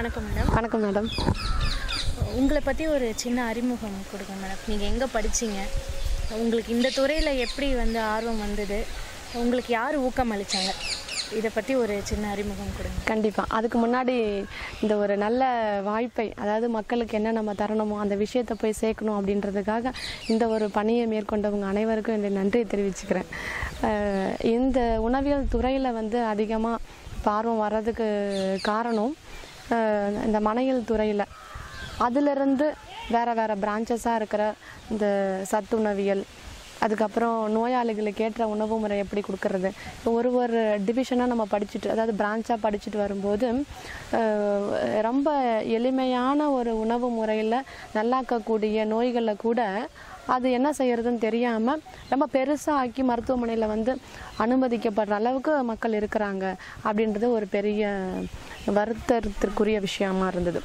வணக்கம் மேடம் வணக்கம் மேடம் உங்களை பற்றி ஒரு சின்ன அறிமுகம் கொடுங்க மேடம் நீங்கள் எங்கே படிச்சீங்க உங்களுக்கு இந்த துறையில் எப்படி வந்து ஆர்வம் வந்தது உங்களுக்கு யார் ஊக்கம் அளித்தாங்க இதை பற்றி ஒரு சின்ன அறிமுகம் கொடுங்க கண்டிப்பாக அதுக்கு முன்னாடி இந்த ஒரு நல்ல வாய்ப்பை அதாவது மக்களுக்கு என்ன நம்ம தரணுமோ அந்த விஷயத்தை போய் சேர்க்கணும் அப்படின்றதுக்காக இந்த ஒரு பணியை மேற்கொண்டவங்க அனைவருக்கும் என்னுடைய நன்றியை தெரிவிச்சுக்கிறேன் அஹ் இந்த உணவியல் துறையில் வந்து அதிகமாக ஆர்வம் வர்றதுக்கு காரணம் அஹ் இந்த மனையல் துறையில் அதிலிருந்து வேறு வேறு பிரான்ச்சஸாக இருக்கிற இந்த சத்துணவியல் அதுக்கப்புறம் நோயாளிகளுக்கு ஏற்ற உணவு முறை எப்படி கொடுக்கறது இப்போ ஒரு ஒரு டிவிஷனாக நம்ம படிச்சுட்டு அதாவது பிரான்ச்சாக படிச்சுட்டு வரும்போது அஹ், ரொம்ப எளிமையான ஒரு உணவு முறையில் நல்லாக்கக்கூடிய நோய்களை கூட அது என்ன செய்யறதுன்னு தெரியாமல் ரொம்ப பெருசாக ஆக்கி மருத்துவமனையில் வந்து அனுமதிக்கப்படுற அளவுக்கு மக்கள் இருக்கிறாங்க அப்படின்றது ஒரு பெரிய வருத்தத்திற்குரிய விஷயமா இருந்தது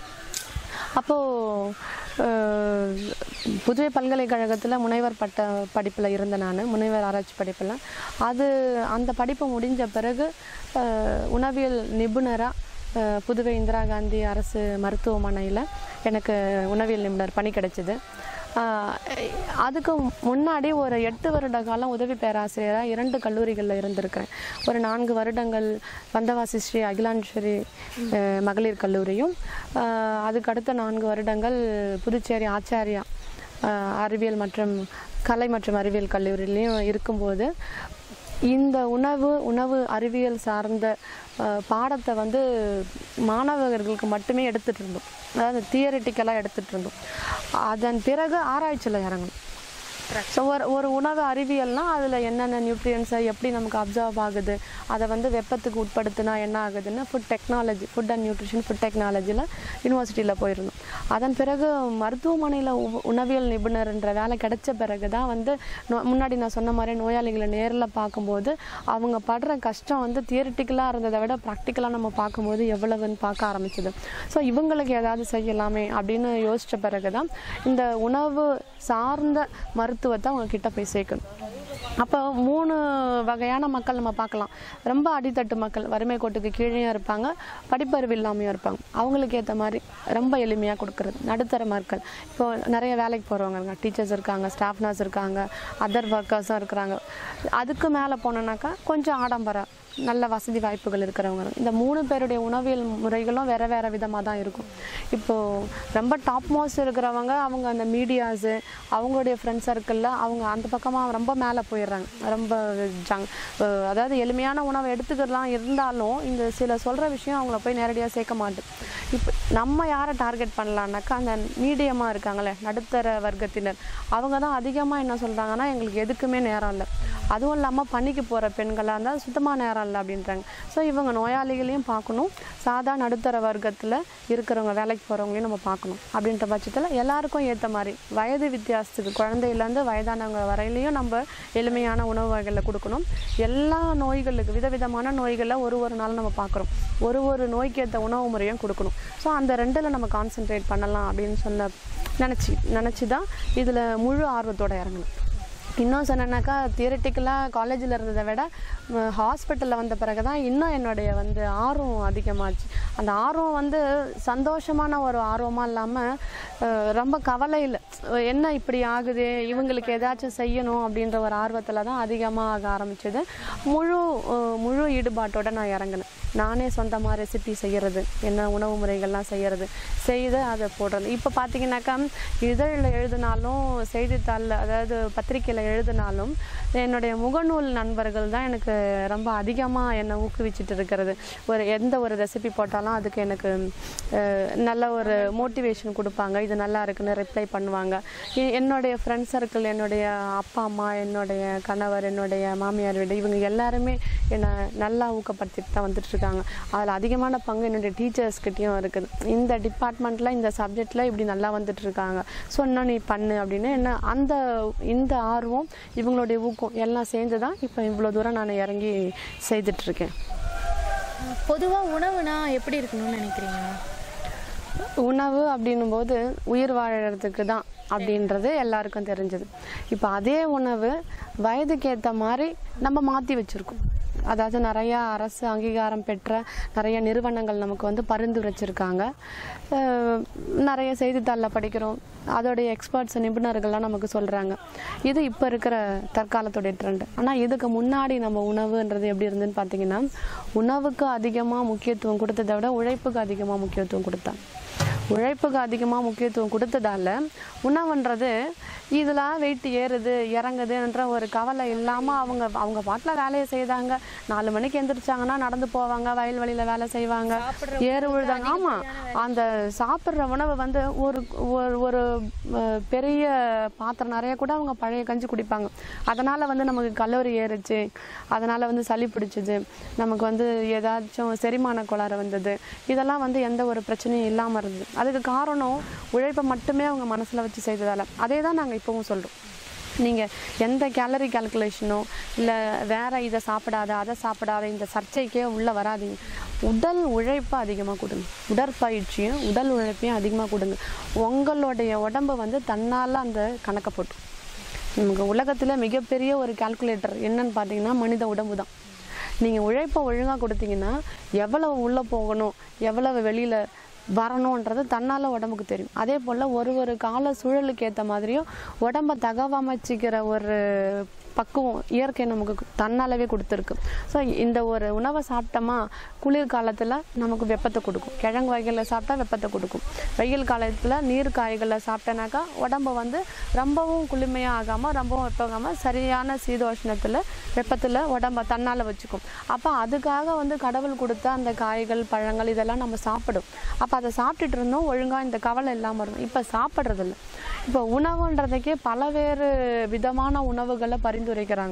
அப்போது புதுவை பல்கலைக்கழகத்தில் முனைவர் பட்ட படிப்பில் இருந்தேன் நான் முனைவர் ஆராய்ச்சி படிப்பில் அது அந்த படிப்பு முடிஞ்ச பிறகு அஹ், உணவியல் நிபுணராக புதுவை இந்திரா காந்தி அரசு மருத்துவமனையில் எனக்கு உணவியல் நிபுணர் பணி கிடைச்சிது ஆஹ் அதுக்கு முன்னாடி ஒரு எட்டு வருட காலம் உதவி பேராசிரியராக இரண்டு கல்லூரிகளில் இருந்திருக்கிறேன் ஒரு நான்கு வருடங்கள் வந்தவாசி ஸ்ரீ அகிலாண்டேஸ்வரி அஹ், மகளிர் கல்லூரியும் ஆஹ் அதுக்கு அடுத்த நான்கு வருடங்கள் புதுச்சேரி ஆச்சாரியா ஆஹ், அறிவியல் மற்றும் கலை மற்றும் அறிவியல் கல்லூரியிலையும் இருக்கும்போது இந்த உணவு உணவு அறிவியல் சார்ந்த அஹ், பாடத்தை வந்து மாணவர்களுக்கு மட்டுமே எடுத்துட்டு இருந்தோம் அதாவது தியரிட்டிக்கலாக எடுத்துட்டு இருந்தோம் அதன் பிறகு ஆராய்ச்சியில் இறங்கணும் ஸோ ஒரு ஒரு உணவு அறிவியல்னா அதில் என்னென்ன நியூட்ரியன்ஸை எப்படி நமக்கு அப்சர்வ் ஆகுது அதை வந்து வெப்பத்துக்கு உட்படுத்தினா என்ன ஆகுதுன்னு food technology food and nutrition food டெக்னாலஜியில் யூனிவர்சிட்டியில் போயிருந்தோம் அதன் பிறகு மருத்துவமனையில் உ- உணவியல் நிபுணர்ன்ற வேலை கிடைச்ச பிறகு தான் வந்து நோ- முன்னாடி நான் சொன்ன மாதிரி நோயாளிகளை நேரில் பார்க்கும்போது அவங்க படுற கஷ்டம் வந்து தியரிட்டிக்கலாக இருந்ததை விட ப்ராக்டிக்கலாக நம்ம பார்க்கும்போது எவ்வளவுன்னு பார்க்க ஆரம்பிச்சது ஸோ இவங்களுக்கு ஏதாவது செய்யலாமே அப்படின்னு யோசித்த பிறகு தான் இந்த உணவு சார்ந்த மருத்துவத்தை அவங்க கிட்ட போய் சேர்க்கணும் அப்போ மூணு வகையான மக்கள் நம்ம பார்க்கலாம் ரொம்ப அடித்தட்டு மக்கள் வறுமை கோட்டுக்கு கீழேயும் இருப்பாங்க படிப்பறிவு இல்லாமையும் இருப்பாங்க அவங்களுக்கு ஏற்ற மாதிரி ரொம்ப எளிமையாக கொடுக்குறது நடுத்தர மக்கள் இப்போ நிறைய வேலைக்கு போகிறவங்க இருக்காங்க டீச்சர்ஸ் இருக்காங்க ஸ்டாஃப் நர்ஸ் இருக்காங்க அதர் ஒர்க்கர்ஸும் இருக்கிறாங்க அதுக்கு மேலே போனோன்னாக்கா கொஞ்சம் ஆடம்பரம் நல்ல வசதி வாய்ப்புகள் இருக்கிறவங்க இந்த மூணு பேருடைய உணவியல் முறைகளும் வேற வேற விதமாக தான் இருக்கும் இப்போது ரொம்ப டாப் மோஸ்ட் இருக்கிறவங்க அவங்க அந்த மீடியாஸு அவங்களுடைய ஃப்ரெண்ட் சர்க்கிளில் அவங்க அந்த பக்கமாக ரொம்ப மேலே போயிடுறாங்க ரொம்ப ஜங் அஹ் அதாவது எளிமையான உணவை எடுத்துக்கலாம் இருந்தாலும் இந்த சில சொல்கிற விஷயம் அவங்கள போய் நேரடியாக சேர்க்க மாட்டேன் இப்போ நம்ம யாரை டார்கெட் பண்ணலான்னாக்கா அந்த மீடியமாக இருக்காங்களே நடுத்தர வர்க்கத்தினர் அவங்க தான் அதிகமாக என்ன சொல்கிறாங்கன்னா எங்களுக்கு எதுக்குமே நேரம் இல்லை அதுவும் இல்லாமல் பணிக்கு போகிற பெண்களாக இருந்தால் சுத்தமாக நேரம் இல்லை அப்படின்றாங்க ஸோ இவங்க நோயாளிகளையும் பார்க்கணும் சாதா நடுத்தர வர்க்கத்தில் இருக்கிறவங்க வேலைக்கு போகிறவங்களையும் நம்ம பார்க்கணும் அப்படின்ற பட்சத்தில் எல்லாருக்கும் ஏற்ற மாதிரி வயது வித்தியாசத்துக்கு குழந்தையிலேருந்து வயதானவங்க வரையிலையும் நம்ம எளிமையான உணவு வகைகளை கொடுக்கணும் எல்லா நோய்களுக்கு விதவிதமான நோய்களை ஒரு ஒரு நாளும் நம்ம பார்க்குறோம் ஒரு ஒரு நோய்க்கு ஏற்ற உணவு முறையும் கொடுக்கணும் ஸோ அந்த ரெண்டில் நம்ம கான்சென்ட்ரேட் பண்ணலாம் அப்படின்னு சொன்ன நினச்சி நினச்சி தான் இதில் முழு ஆர்வத்தோட இறங்கணும் இன்னும் சொன்னேன்னாக்கா தியரட்டிக்கலாக காலேஜில் இருந்ததை விட ஹாஸ்பிட்டலில் வந்த பிறகு தான் இன்னும் என்னுடைய வந்து ஆர்வம் அதிகமாச்சு அந்த ஆர்வம் வந்து சந்தோஷமான ஒரு ஆர்வமாக இல்லாமல் ரொம்ப கவலையில் என்ன இப்படி ஆகுது இவங்களுக்கு ஏதாச்சும் செய்யணும் அப்படின்ற ஒரு ஆர்வத்தில் தான் அதிகமாக ஆக ஆரம்பிச்சது முழு அஹ், முழு ஈடுபாட்டோட நான் இறங்கினேன் நானே சொந்தமாக ரெசிபி செய்கிறது என்ன உணவு முறைகள்லாம் செய்கிறது செய்து அதை போடுறது இப்போ பார்த்தீங்கன்னாக்கா இதழில் எழுதினாலும் செய்தித்தாளில் அதாவது பத்திரிக்கையில் எழுதினாலும் என்னுடைய முகநூல் நண்பர்கள் தான் எனக்கு ரொம்ப அதிகமாக என்னை ஊக்குவிச்சிட்டு இருக்கிறது ஒரு எந்த ஒரு ரெசிபி போட்டாலும் அதுக்கு எனக்கு அஹ், நல்ல ஒரு மோட்டிவேஷன் கொடுப்பாங்க இது நல்லா இருக்குன்னு ரிப்ளை பண்ணுவாங்க எ- என்னுடைய ஃப்ரெண்ட் சர்க்கிள் என்னுடைய அப்பா அம்மா என்னுடைய கணவர் என்னுடைய மாமியார் வீடு இவங்க எல்லாருமே என்னை நல்லா ஊக்கப்படுத்திட்டு தான் வந்துட்டு இருக்காங்க அதில் அதிகமான பங்கு என்னுடைய டீச்சர்ஸ்கிட்டையும் இருக்குது இந்த டிபார்ட்மெண்ட்டில் இந்த சப்ஜெக்டில் இப்படி நல்லா வந்துட்டு இருக்காங்க ஸோ இன்னும் நீ பண்ணு அப்படின்னு என்ன அந்த இந்த ஆர்வம் இவங்களுடைய ஊக்கம் எல்லாம் சேர்ந்து தான் இப்போ இவ்வளோ தூரம் நான் இறங்கி செய்துட்ருக்கேன் பொதுவாக உணவுனா எப்படி இருக்கணும்னு நினைக்கிறீங்க உணவு அப்படின்னும் போது உயிர் வாழறதுக்கு தான் அப்படின்றது எல்லாருக்கும் தெரிஞ்சது இப்போ அதே உணவு வயதுக்கு ஏற்ற மாதிரி நம்ம மாற்றி வச்சுருக்கோம் அதாவது நிறைய அரசு அங்கீகாரம் பெற்ற நிறைய நிறுவனங்கள் நமக்கு வந்து பரிந்துரைச்சிருக்காங்க அஹ் நிறைய செய்தித்தாளில் படிக்கிறோம் அதோடைய எக்ஸ்பர்ட்ஸ் நிபுணர்கள்லாம் நமக்கு சொல்கிறாங்க இது இப்போ இருக்கிற தற்காலத்துடைய ட்ரெண்ட் ஆனால் இதுக்கு முன்னாடி நம்ம உணவுன்றது எப்படி இருந்துன்னு பார்த்தீங்கன்னா உணவுக்கு அதிகமாக முக்கியத்துவம் கொடுத்ததை விட உழைப்புக்கு அதிகமாக முக்கியத்துவம் கொடுத்தாங்க உழைப்புக்கு அதிகமாக முக்கியத்துவம் கொடுத்ததால உணவுன்றது இதில் வெயிட் ஏறுது இறங்குதுன்ற ஒரு கவலை இல்லாமல் அவங்க அவங்க பாட்டில் வேலையை செய்தாங்க நாலு மணிக்கு எந்திரிச்சாங்கன்னா நடந்து போவாங்க வயல் வெளியில் வேலை செய்வாங்க ஏறு விழுதாங்க ஆமாம் அந்த சாப்பிட்ற உணவு வந்து ஒரு ஒரு ஒரு அஹ், பெரிய பாத்திரம் நிறைய கூட அவங்க பழைய கஞ்சி குடிப்பாங்க அதனால் வந்து நமக்கு கல்லூரி ஏறுச்சு அதனால் வந்து சளி பிடிச்சிது நமக்கு வந்து ஏதாச்சும் செரிமான கோளாறு வந்தது இதெல்லாம் வந்து எந்த ஒரு பிரச்சனையும் இல்லாமல் இருந்தது அதுக்கு காரணம் உழைப்பை மட்டுமே அவங்க மனசில் வச்சு செய்ததால் அதே தான் நாங்கள் இப்போவும் சொல்கிறோம் நீங்கள் எந்த கேலரி கால்குலேஷனோ இல்லை வேற இதை சாப்பிடாத அதை சாப்பிடாத இந்த சர்ச்சைக்கே உள்ளே வராதீங்க உடல் உழைப்பை அதிகமாக கொடுங்க உடற்பயிற்சியும் உடல் உழைப்பையும் அதிகமாக கொடுங்க உங்களுடைய உடம்பு வந்து தன்னால் அந்த கணக்கை போட்டு நமக்கு உலகத்தில் மிகப்பெரிய ஒரு கால்குலேட்டர் என்னன்னு பார்த்தீங்கன்னா மனித உடம்பு தான் நீங்கள் உழைப்பை ஒழுங்காக கொடுத்தீங்கன்னா எவ்வளவு உள்ளே போகணும் எவ்வளவு வெளியில் வரணுன்றது தன்னால் உடம்புக்கு தெரியும் அதே போல் ஒரு ஒரு கால சூழலுக்கு ஏற்ற மாதிரியும் உடம்பை தகவமைச்சிக்கிற ஒரு பக்குவம் இயற்கை நமக்கு தன்னாலவே கொடுத்துருக்கு ஸோ இந்த ஒரு உணவை சாப்பிட்டோமா குளிர் காலத்தில் நமக்கு வெப்பத்தை கொடுக்கும் கிழங்கு வகைகளை சாப்பிட்டா வெப்பத்தை கொடுக்கும் வெயில் காலத்தில் நீர் காய்களை சாப்பிட்டனாக்கா உடம்பை வந்து ரொம்பவும் குளுமையாக ஆகாமல் ரொம்பவும் வெப்பமாகாமல் சரியான சீதோஷ்ணத்தில் வெப்பத்தில் உடம்ப தன்னால் வச்சுக்கும் அப்போ அதுக்காக வந்து கடவுள் கொடுத்த அந்த காய்கள் பழங்கள் இதெல்லாம் நம்ம சாப்பிடும் அப்போ அதை சாப்பிட்டுட்டு இருந்தோம் ஒழுங்காக இந்த கவலை இல்லாமல் இருந்தோம் இப்போ சாப்பிட்றதில்ல இப்போ உணவுன்றதுக்கே பலவேறு விதமான உணவுகளை பரிந்துரைக்கிறாங்க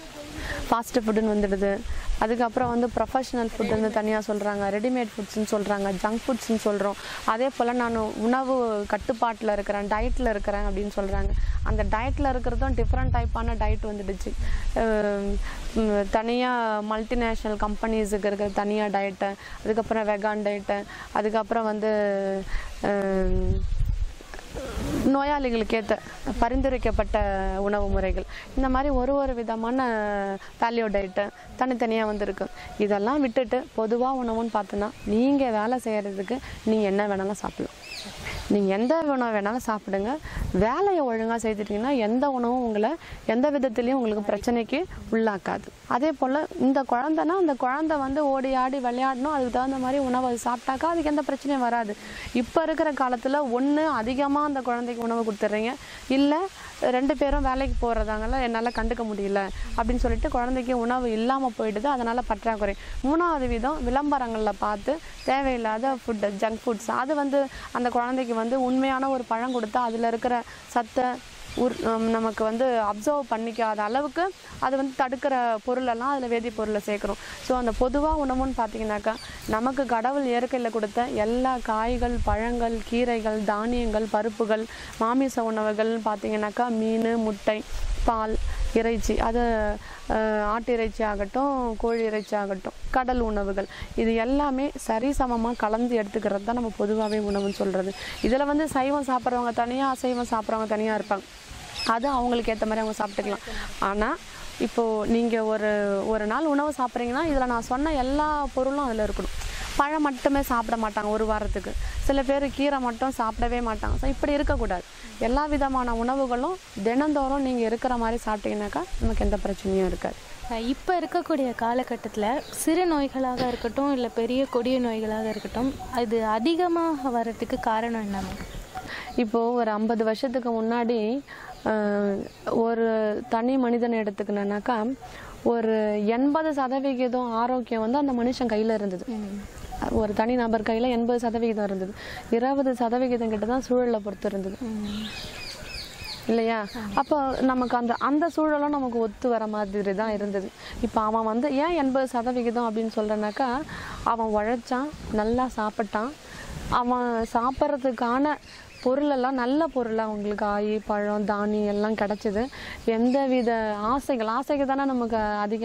ஃபாஸ்ட் ஃபுட்டுன்னு வந்துடுது அதுக்கப்புறம் வந்து ப்ரொஃபஷனல் ஃபுட்டுன்னு தனியாக சொல்கிறாங்க ரெடிமேட் ஃபுட்ஸ்னு சொல்கிறாங்க ஜங்க் ஃபுட்ஸ்னு சொல்கிறோம் அதே போல் நான் உணவு கட்டுப்பாட்டில் இருக்கிறேன் டயட்டில் இருக்கிறேன் அப்படின்னு சொல்கிறாங்க அந்த டயட்டில் இருக்கிறதும் டிஃப்ரெண்ட் டைப்பான டயட் வந்துடுச்சு தனியாக மல்டிநேஷ்னல் கம்பெனிஸுக்கு இருக்கிற தனியாக டயட்டு அதுக்கப்புறம் வெகான் டயட்டு அதுக்கப்புறம் வந்து அஹ், நோயாளிகளுக்கு ஏற்ற பரிந்துரைக்கப்பட்ட உணவு முறைகள் இந்த மாதிரி ஒரு ஒரு விதமான பேலியோ டயட்டு தனித்தனியாக வந்திருக்கு இதெல்லாம் விட்டுட்டு பொதுவாக உணவுன்னு பார்த்தோன்னா நீங்கள் வேலை செய்கிறதுக்கு நீங்கள் என்ன வேணாலும் சாப்பிடலாம் நீங்கள் எந்த உணவு வேணாலும் சாப்பிடுங்க வேலையை ஒழுங்காக செய்துட்டீங்கன்னா எந்த உணவும் உங்களை எந்த விதத்துலேயும் உங்களுக்கு பிரச்சனைக்கு உள்ளாக்காது அதே போல் இந்த குழந்தைனா அந்த குழந்தை வந்து ஓடி ஆடி விளையாடணும் அதுக்கு தகுந்த மாதிரி உணவை அது சாப்பிட்டாக்கா அதுக்கு எந்த பிரச்சனையும் வராது இப்போ இருக்கிற காலத்தில் ஒன்று அதிகமாக அந்த குழந்தைக்கு உணவு கொடுத்துட்றீங்க இல்லை ரெண்டு பேரும் வேலைக்கு போகிறதாங்கள என்னால் கண்டுக்க முடியல அப்படின்னு சொல்லிட்டு குழந்தைக்கு உணவு இல்லாமல் போயிடுது அதனால் பற்றாக்குறை மூணாவது விதம் விளம்பரங்களில் பார்த்து தேவையில்லாத ஃபுட்டு ஜங்க் ஃபுட்ஸ் அது வந்து அந்த குழந்தைக்கு வந்து உண்மையான ஒரு பழம் கொடுத்தா அதில் இருக்கிற சத்தை உர் ஹம் நமக்கு வந்து அப்சர்வ் பண்ணிக்காத அளவுக்கு அது வந்து தடுக்கிற பொருளெல்லாம் அதில் வேதிப்பொருளை சேர்க்குறோம் ஸோ அந்த பொதுவாக உணவுன்னு பார்த்தீங்கன்னாக்கா நமக்கு கடவுள் இயற்கையில் கொடுத்த எல்லா காய்கள் பழங்கள் கீரைகள் தானியங்கள் பருப்புகள் மாமிச உணவுகள் பார்த்தீங்கன்னாக்கா மீன் முட்டை பால் இறைச்சி அது அஹ், ஆட்டு இறைச்சி ஆகட்டும் கோழி இறைச்சி ஆகட்டும் கடல் உணவுகள் இது எல்லாமே சரிசமமாக கலந்து எடுத்துக்கிறது தான் நம்ம பொதுவாகவே உணவுன்னு சொல்கிறது இதில் வந்து சைவம் சாப்பிட்றவங்க தனியாக அசைவம் சாப்பிட்றவங்க தனியாக இருப்பாங்க அது அவங்களுக்கு ஏற்ற மாதிரி அவங்க சாப்பிட்டுக்கலாம் ஆனால் இப்போது நீங்கள் ஒரு ஒரு நாள் உணவு சாப்பிட்றீங்கன்னா இதில் நான் சொன்ன எல்லா பொருளும் அதில் இருக்கணும் பழம் மட்டுமே சாப்பிட மாட்டாங்க ஒரு வாரத்துக்கு சில பேர் கீரை மட்டும் சாப்பிடவே மாட்டாங்க ஸோ இப்படி இருக்கக்கூடாது எல்லா விதமான உணவுகளும் தினந்தோறும் நீங்கள் இருக்கிற மாதிரி சாப்பிட்டீங்கன்னாக்கா நமக்கு எந்த பிரச்சனையும் இருக்காது இப்போ இருக்கக்கூடிய காலகட்டத்தில் சிறு நோய்களாக இருக்கட்டும் இல்லை பெரிய கொடிய நோய்களாக இருக்கட்டும் அது அதிகமாக வர்றதுக்கு காரணம் என்ன மேம்? இப்போது ஒரு ஐம்பது வருஷத்துக்கு முன்னாடி ஆஹ், ஒரு தனி மனிதனை எடுத்துக்கினேனாக்கா ஒரு எண்பது சதவிகிதம் ஆரோக்கியம் வந்து அந்த மனுஷன் கையில் இருந்தது ஒரு தனி நபர் கையில் எண்பது சதவிகிதம் இருந்தது இருபது சதவிகிதம் கிட்ட தான் சூழலை பொறுத்து இருந்தது இல்லையா அப்போ நமக்கு அந்த அந்த சூழலும் நமக்கு ஒத்து வர மாதிரி தான் இருந்தது இப்போ அவன் வந்து ஏன் எண்பது சதவிகிதம் அப்படின்னு சொல்கிறேன்னாக்கா அவன் உழைச்சான் நல்லா சாப்பிட்டான் அவன் சாப்பிட்றதுக்கான பொருளெல்லாம் நல்ல பொருளாக அவங்களுக்கு காய் பழம் தானியம் எல்லாம் கிடச்சிது எந்தவித ஆசைகள் ஆசைக்கு தானே நமக்கு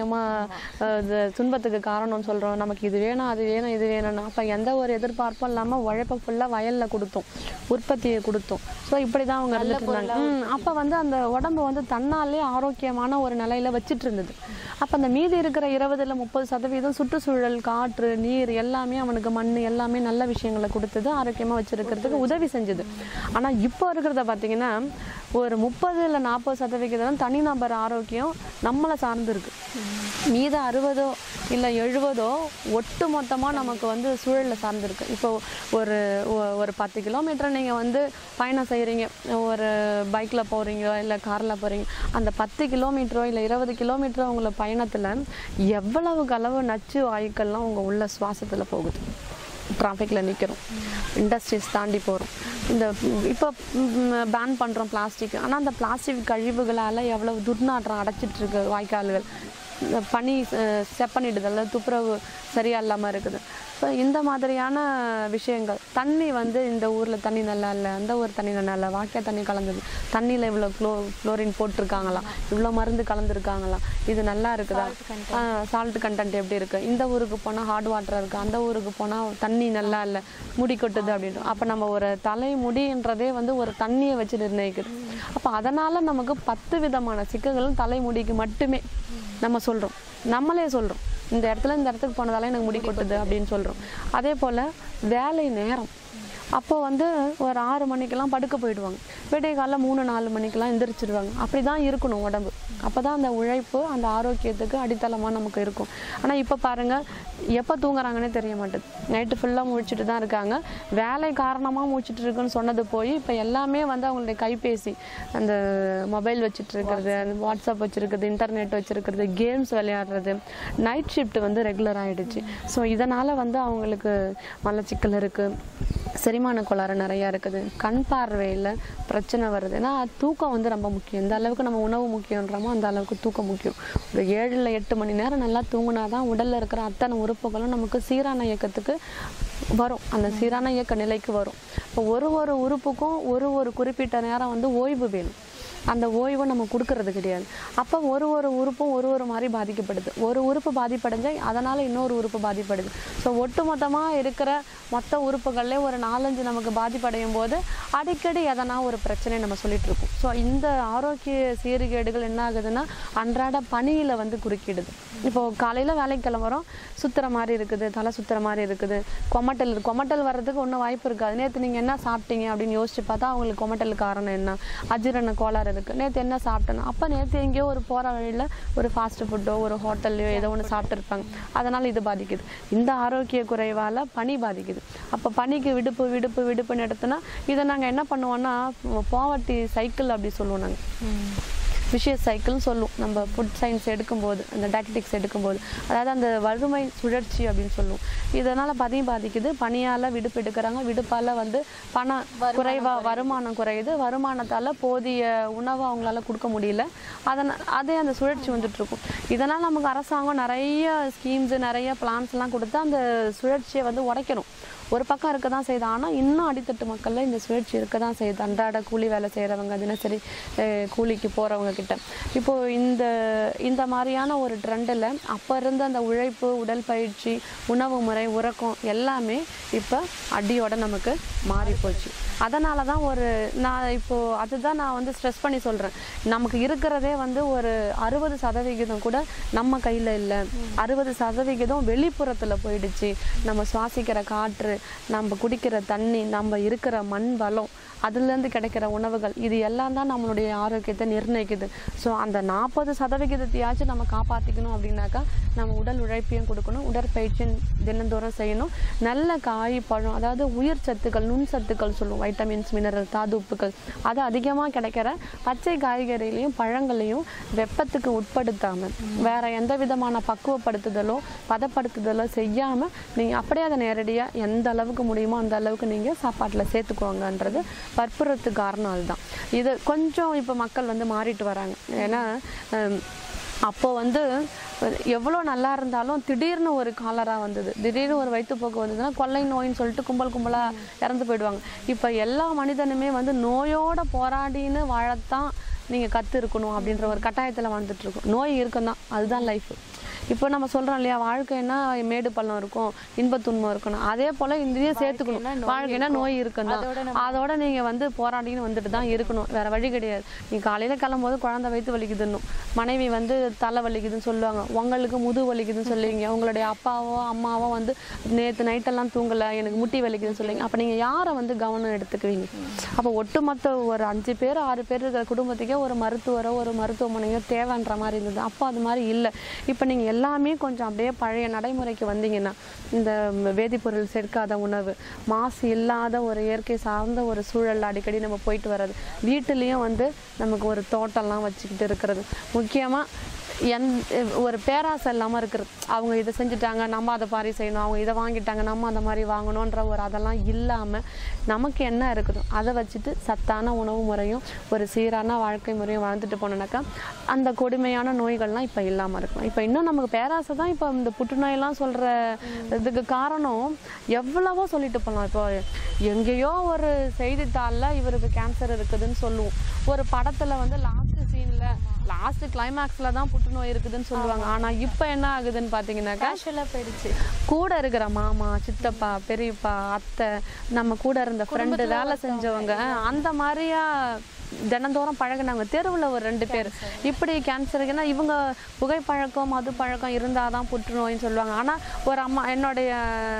அதிகமாக துன்பத்துக்கு காரணம்னு சொல்கிறோம் நமக்கு இது வேணும் அது வேணும் இது வேணும்னு அப்போ எந்த ஒரு எதிர்பார்ப்பும் இல்லாமல் உழைப்பை ஃபுல்லாக வயலில் கொடுத்தோம் உற்பத்தியை கொடுத்தோம் ஸோ இப்படி தான் அவங்க இருந்துட்டு இருந்தாங்க ம், அப்போ வந்து அந்த உடம்பு வந்து தன்னாலே ஆரோக்கியமான ஒரு நிலையில வச்சிட்டு இருந்தது அப்போ அந்த மீதி இருக்கிற இருபதுல முப்பது சதவீதம் சுற்றுச்சூழல் காற்று நீர் எல்லாமே அவனுக்கு மண் எல்லாமே நல்ல விஷயங்களை கொடுத்தது ஆரோக்கியமாக வச்சிருக்கிறதுக்கு உதவி செஞ்சது ஆனால் இப்போ இருக்கிறத பார்த்தீங்கன்னா ஒரு முப்பது இல்லை நாற்பது சதவிகிதம் தனிநபர் ஆரோக்கியம் நம்மளை சார்ந்து இருக்கு மீத அறுபதோ இல்லை எழுபதோ ஒட்டு மொத்தமாக நமக்கு வந்து சூழலில் சார்ந்திருக்கு இப்போ ஒரு ஒ- ஒரு பத்து கிலோமீட்டர் நீங்கள் வந்து பயணம் செய்கிறீங்க ஒரு பைக்கில் போகிறீங்க இல்லை காரில் போகிறீங்க அந்த பத்து கிலோமீட்டரோ இல்லை இருபது கிலோமீட்டரோ உங்களை பயணத்தில் எவ்வளவுக்கு அளவு நச்சு வாயுக்கள்லாம் உங்கள் உள்ள சுவாசத்தில் போகுது டிராஃபிக்கில் நிற்கிறோம் இண்டஸ்ட்ரீஸ் தாண்டி போகிறோம் இந்த இப்போ பேன் பண்ணுறோம் பிளாஸ்டிக் ஆனால் அந்த பிளாஸ்டிக் கழிவுகளால் எவ்வளவு துர்நாற்றம் அடைச்சிட்டு இருக்கு வாய்க்கால்கள் இந்த பனி அஹ், செப்பனிடுதல் துப்புரவு சரியா இல்லாமல் இருக்குது ஸோ இந்த மாதிரியான விஷயங்கள் தண்ணி வந்து இந்த ஊரில் தண்ணி நல்லா இல்லை அந்த ஊர் தண்ணி நல்லா இல்லை வாக்கிய தண்ணி கலந்தது தண்ணியில் இவ்வளோ க்ளோ குளோரின் போட்டிருக்காங்களா இவ்வளோ மருந்து கலந்துருக்காங்களா இது நல்லா இருக்குதா சால்ட் கண்டென்ட் எப்படி இருக்குது இந்த ஊருக்கு போனால் ஹார்ட் வாட்டர் இருக்குது அந்த ஊருக்கு போனால் தண்ணி நல்லா இல்லை முடி கொட்டுது அப்படின்ட்டு அப்போ நம்ம ஒரு தலைமுடின்றதே வந்து ஒரு தண்ணியை வச்சு நிர்ணயிக்குது அப்போ அதனால் நமக்கு பத்து விதமான சிக்கல்கள் தலைமுடிக்கு மட்டுமே நம்ம சொல்கிறோம் நம்மளே சொல்கிறோம் இந்த இடத்துல இந்த இடத்துக்கு போனதால எனக்கு முடி கொட்டுது அப்படின்னு சொல்கிறோம் அதே போல் வேலை நேரம் அப்போ வந்து ஒரு ஆறு மணிக்கெல்லாம் படுக்க போயிடுவாங்க விடிய காலைல மூணு நாலு மணிக்கெல்லாம் எந்திரிச்சிடுவாங்க அப்படி தான் இருக்கணும் உடம்பு அப்போ தான் அந்த உழைப்பு அந்த ஆரோக்கியத்துக்கு அடித்தளமாக நமக்கு இருக்கும் ஆனால் இப்போ பாருங்கள் எப்போ தூங்குறாங்கன்னே தெரிய மாட்டேது நைட்டு ஃபுல்லாக முழிச்சிட்டு தான் இருக்காங்க வேலை காரணமாக முழிச்சிட்டு இருக்குன்னு சொன்னது போய் இப்போ எல்லாமே வந்து அவங்களுடைய கைபேசி அந்த மொபைல் வச்சுட்டு இருக்கிறது அந்த வாட்ஸ்அப் வச்சுருக்குது இன்டர்நெட் வச்சுருக்கிறது கேம்ஸ் விளையாடுறது நைட் ஷிஃப்ட் வந்து ரெகுலர் ஆகிடுச்சு ஸோ இதனால் வந்து அவங்களுக்கு மலச்சிக்கல் இருக்குது செரிமான கோளாறு நிறையா இருக்குது கண் பார்வையில் பிரச்சனை வருது ஏன்னா தூக்கம் வந்து ரொம்ப முக்கியம் எந்த அளவுக்கு நம்ம உணவு முக்கியன்றோமோ அந்த அளவுக்கு தூக்கம் முக்கியம் ஒரு ஏழு இல்லை எட்டு மணி நேரம் நல்லா தூங்கினா தான் உடலில் இருக்கிற அத்தனை உறுப்புகளும் நமக்கு சீரான இயக்கத்துக்கு வரும் அந்த சீரான இயக்க நிலைக்கு வரும் இப்போ ஒரு ஒரு உறுப்புக்கும் ஒரு ஒரு குறிப்பிட்ட நேரம் வந்து ஓய்வு வேணும் அந்த ஓய்வை நம்ம கொடுக்கறது கிடையாது அப்போ ஒரு ஒரு உறுப்பும் ஒரு ஒரு மாதிரி பாதிக்கப்படுது ஒரு உறுப்பு பாதிப்படைஞ்சா அதனால் இன்னொரு உறுப்பு பாதிப்படுது ஸோ ஒட்டுமொத்தமாக இருக்கிற மொத்த உறுப்புகள்லே ஒரு நாலஞ்சு நமக்கு பாதிப்படையும் போது அடிக்கடி எதனா ஒரு பிரச்சனை நம்ம சொல்லிட்டு இருக்கோம் ஸோ இந்த ஆரோக்கிய சீர்கேடுகள் என்ன ஆகுதுன்னா அன்றாட பணியில் வந்து குறுக்கிடுது இப்போ காலையில் வேலைக்கு கிளம்புறோம் சுத்துற மாதிரி இருக்குது தலை சுத்துற மாதிரி இருக்குது கொமட்டல் கொமட்டல் வர்றதுக்கு ஒன்றும் வாய்ப்பு இருக்காது நேற்று நீங்கள் என்ன சாப்பிட்டீங்க அப்படின்னு யோசிச்சு பார்த்தா அவங்களுக்கு கொமட்டல் காரணம் என்ன அஜீரண கோளாறு இருக்குது நேற்று என்ன சாப்பிட்டேன்னா அப்போ நேற்று எங்கேயோ ஒரு போகிற வழியில் ஒரு ஃபாஸ்ட் ஃபுட்டோ ஒரு ஹோட்டல்லையோ ஏதோ ஒன்று சாப்பிட்டுருப்பாங்க அதனால் இது பாதிக்குது இந்த ஆரோக்கிய குறைவால் பனி பாதிக்குது அப்போ பனிக்கு விடுப்பு விடுப்பு விடுப்புன்னு எடுத்தோன்னா இதை நாங்கள் என்ன பண்ணுவோம்னா பாவர்ட்டி சைக்கிள் அப்படி சொல்லுவோம் நாங்கள் விஷயஸ் சைக்கிள்னு சொல்லுவோம் நம்ம ஃபுட் சயின்ஸ் எடுக்கும்போது அந்த டயட்டடிக்ஸ் எடுக்கும்போது அதாவது அந்த வறுமை சுழற்சி அப்படின்னு சொல்லுவோம் இதனால் பதியும் பாதிக்குது பனியால் விடுப்பு எடுக்கிறாங்க விடுப்பால் வந்து பணம் குறைவா வருமானம் குறையுது வருமானத்தால் போதிய உணவு அவங்களால கொடுக்க முடியல அதனால் அதே அந்த சுழற்சி வந்துட்டு இருக்கும் இதனால் நமக்கு அரசாங்கம் நிறைய ஸ்கீம்ஸு நிறைய பிளான்ஸ்லாம் கொடுத்து அந்த சுழற்சியை வந்து உடைக்கணும் ஒரு பக்கம் இருக்க தான் செய்யுது ஆனால் இன்னும் அடித்தட்டு மக்களில் இந்த சுழற்சி இருக்க தான் செய்யுது அன்றாட கூலி வேலை செய்கிறவங்க தினசரி அஹ், கூலிக்கு போகிறவங்க கிட்ட இப்போது இந்த இந்த மாதிரியான ஒரு ட்ரெண்டில் அப்போ இருந்த அந்த உழைப்பு உடற்பயிற்சி உணவு முறை உறக்கம் எல்லாமே இப்போ அடியோட நமக்கு மாறி போச்சு அதனால தான் ஒரு நான் இப்போது அதுதான் நான் வந்து ஸ்ட்ரெஸ் பண்ணி சொல்கிறேன் நமக்கு இருக்கிறதே வந்து ஒரு அறுபது சதவிகிதம் கூட நம்ம கையில் இல்லை அறுபது சதவிகிதம் வெளிப்புறத்தில் போயிடுச்சு நம்ம சுவாசிக்கிற காற்று நம்ம குடிக்கிற தண்ணி நம்ம இருக்கிற மண் வளம் அதுலேருந்து கிடைக்கிற உணவுகள் இது எல்லாம் தான் நம்மளுடைய ஆரோக்கியத்தை நிர்ணயிக்குது ஸோ அந்த நாற்பது சதவிகிதத்தையாச்சும் நம்ம காப்பாற்றிக்கணும் அப்படின்னாக்கா நம்ம உடல் உழைப்பையும் கொடுக்கணும் உடற்பயிற்சியும் தினந்தோறும் செய்யணும் நல்ல காய் பழம் அதாவது உயிர் சத்துக்கள் நுண் சத்துக்கள் சொல்லுவோம் வைட்டமின்ஸ் மினரல் தாது உப்புக்கள் அது அதிகமாக கிடைக்கிற பச்சை காய்கறிலையும் பழங்களையும் வெப்பத்துக்கு உட்படுத்தாமல் வேற எந்த விதமான பக்குவப்படுத்துதலோ பதப்படுத்துதலோ செய்யாமல் நீங்கள் அப்படியே அதை நேரடியாக எந்த அளவுக்கு முடியுமோ அந்த அளவுக்கு நீங்கள் சாப்பாட்டில் சேர்த்துக்குவாங்கன்றது வற்புறுத்து காரணம் அதுதான் இது கொஞ்சம் இப்போ மக்கள் வந்து மாறிட்டு வராங்க ஏன்னா ஹம், அப்போ வந்து எவ்வளோ நல்லா இருந்தாலும் திடீர்னு ஒரு காலரா வந்தது திடீர்னு ஒரு வயிற்றுப்போக்கு வந்ததுன்னா கொள்ளை நோயின்னு சொல்லிட்டு கும்பல் கும்பலாக இறந்து போயிடுவாங்க இப்போ எல்லா மனிதனுமே வந்து நோயோட போராடின்னு வாழத்தான் நீங்கள் கற்று இருக்கணும் அப்படின்ற ஒரு கட்டாயத்தில் வாழ்ந்துட்டு இருக்கோம் நோய் இருக்கும் தான் அதுதான் லைஃப் இப்போ நம்ம சொல்றோம் இல்லையா வாழ்க்கைன்னா மேடு பள்ளம் இருக்கும் இன்பத் துன்பம் இருக்கணும் அதே போல இதையும் சேர்த்துக்கணும் வாழ்க்கைனா நோய் இருக்கும் தான் அதோட நீங்க வந்து போராடின்னு வந்துட்டு தான் இருக்கணும் வேற வழி கிடையாது நீ காலையில கிளம்பும்போது குழந்தை வயிற்று வலிக்குதுன்னும் மனைவி வந்து தலை வலிக்குதுன்னு சொல்லுவாங்க உங்களுக்கு முது வலிக்குதுன்னு சொல்லுவீங்க உங்களுடைய அப்பாவோ அம்மாவோ வந்து நேற்று நைட்டெல்லாம் தூங்கல எனக்கு முட்டி வலிக்குதுன்னு சொல்லுவீங்க அப்போ நீங்க யாரை வந்து கவனம் எடுத்துக்குவீங்க அப்போ ஒட்டுமொத்த ஒரு அஞ்சு பேர் ஆறு பேர் இருக்கிற குடும்பத்துக்கே ஒரு மருத்துவரோ ஒரு மருத்துவமனையோ தேவைன்ற மாதிரி இருந்தது அப்போ அது மாதிரி இல்லை இப்போ நீங்க எல்லாமே கொஞ்சம் அப்படியே பழைய நடைமுறைக்கு வந்தீங்கன்னா இந்த வேதிப்பொருள் சேர்க்காத உணவு மாசு இல்லாத ஒரு இயற்கை சார்ந்த ஒரு சூழல் அடிக்கடி நம்ம போயிட்டு வர்றது வீட்டுலேயும் வந்து நமக்கு ஒரு தோட்டம்லாம் வச்சுக்கிட்டு இருக்கிறது முக்கியமாக என் ஒரு பேராசை இல்லாமல் இருக்கிறது அவங்க இதை செஞ்சுட்டாங்க நம்ம அதை மாதிரி செய்யணும் அவங்க இதை வாங்கிட்டாங்க நம்ம அந்த மாதிரி வாங்கணுன்ற ஒரு அதெல்லாம் இல்லாமல் நமக்கு என்ன இருக்குதோ அதை வச்சுட்டு சத்தான உணவு முறையும் ஒரு சீரான வாழ்க்கை முறையும் வாழ்ந்துட்டு போனோம்னாக்கா அந்த கொடுமையான நோய்கள்லாம் இப்போ இல்லாமல் இருக்கும் இப்போ இன்னும் நமக்கு பேராசை தான் இப்போ இந்த புற்றுநோயெல்லாம் சொல்கிற இதுக்கு காரணம் எவ்வளவோ சொல்லிட்டு போகலாம் இப்போ எங்கேயோ ஒரு செய்தித்தாளில் இவருக்கு கேன்சர் இருக்குதுன்னு சொல்லுவோம் ஒரு படத்தில் வந்து லாஸ்ட் சீனில் லாஸ்ட் கிளைமேக்ஸில் தான் புற்றுநோய் இருக்குதுன்னு சொல்லுவாங்க ஆனால் இப்போ என்ன ஆகுதுன்னு பார்த்தீங்கன்னாக்கா கேஷுவலாக போயிடுச்சு கூட இருக்கிற மாமா சித்தப்பா பெரியப்பா அத்தை நம்ம கூட இருந்த ஃப்ரெண்டு வேலை செஞ்சவங்க அந்த மாதிரியா தினந்தோறும் பழகுனாங்க தெருவில் ஒரு ரெண்டு பேர் இப்படி கேன்சருக்குன்னா இவங்க புகைப்பழக்கம் மது பழக்கம் இருந்தால் தான் புற்றுநோயின்னு சொல்லுவாங்க ஆனால் ஒரு அம்மா என்னுடைய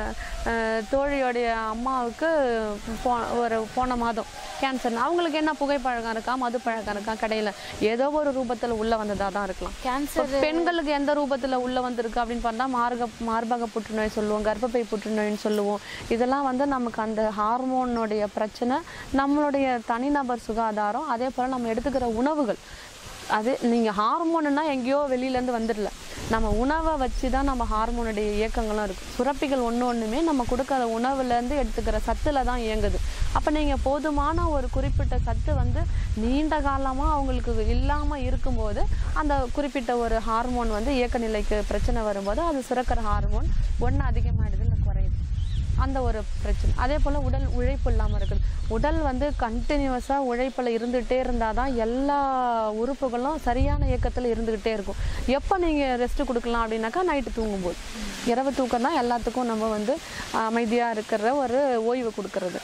அஹ், தோழியோடைய அம்மாவுக்கு போ ஒரு போன மாதம் கேன்சர் அவங்களுக்கு என்ன புகைப்பழக்கம் இருக்கா மது பழக்கம் இருக்கா கடையில் ஏதோ ஒரு ரூபத்தில் உள்ளே வந்ததாக தான் இருக்கலாம் கேன்சர் இப்ப பெண்களுக்கு எந்த ரூபத்துல உள்ள வந்திருக்கு அப்படின்னு பார்த்தா மார்க மார்பக புற்றுநோய் சொல்லுவோம் கர்ப்பப்பை புற்றுநோய்னு சொல்லுவோம் இதெல்லாம் வந்து நமக்கு அந்த ஹார்மோனுடைய பிரச்சனை நம்மளுடைய தனிநபர் சுகாதாரம் அதே போல் நம்ம எடுத்துக்கிற உணவுகள் அது நீங்கள் ஹார்மோனுன்னா எங்கேயோ வெளியிலேருந்து வந்துடல நம்ம உணவை வச்சு தான் நம்ம ஹார்மோனுடைய இயக்கங்களும் இருக்குது சுரப்பிகள் ஒன்று ஒன்றுமே நம்ம கொடுக்குற உணவுலேருந்து எடுத்துக்கிற சத்தில் தான் இயங்குது அப்போ நீங்கள் போதுமான ஒரு குறிப்பிட்ட சத்து வந்து நீண்ட காலமாக அவங்களுக்கு இல்லாமல் இருக்கும்போது அந்த குறிப்பிட்ட ஒரு ஹார்மோன் வந்து இயக்க நிலைக்கு பிரச்சனை வரும்போது அது சுரக்கிற ஹார்மோன் ஒன்று அதிகமாகிடுது இல்லை குறையுது அந்த ஒரு பிரச்சனை அதே போல் உடல் உழைப்பு இல்லாமல் இருக்குது உடல் வந்து கண்டினியூஸாக உழைப்பில் இருந்துகிட்டே இருந்தால் தான் எல்லா உறுப்புகளும் சரியான இயக்கத்தில் இருந்துக்கிட்டே இருக்கும் எப்போ நீங்கள் ரெஸ்ட் கொடுக்கலாம் அப்படின்னாக்கா நைட்டு தூங்கும்போது இரவு தூக்கம் தான் எல்லாத்துக்கும் நம்ம வந்து அமைதியாக இருக்கிற ஒரு ஓய்வு கொடுக்கறது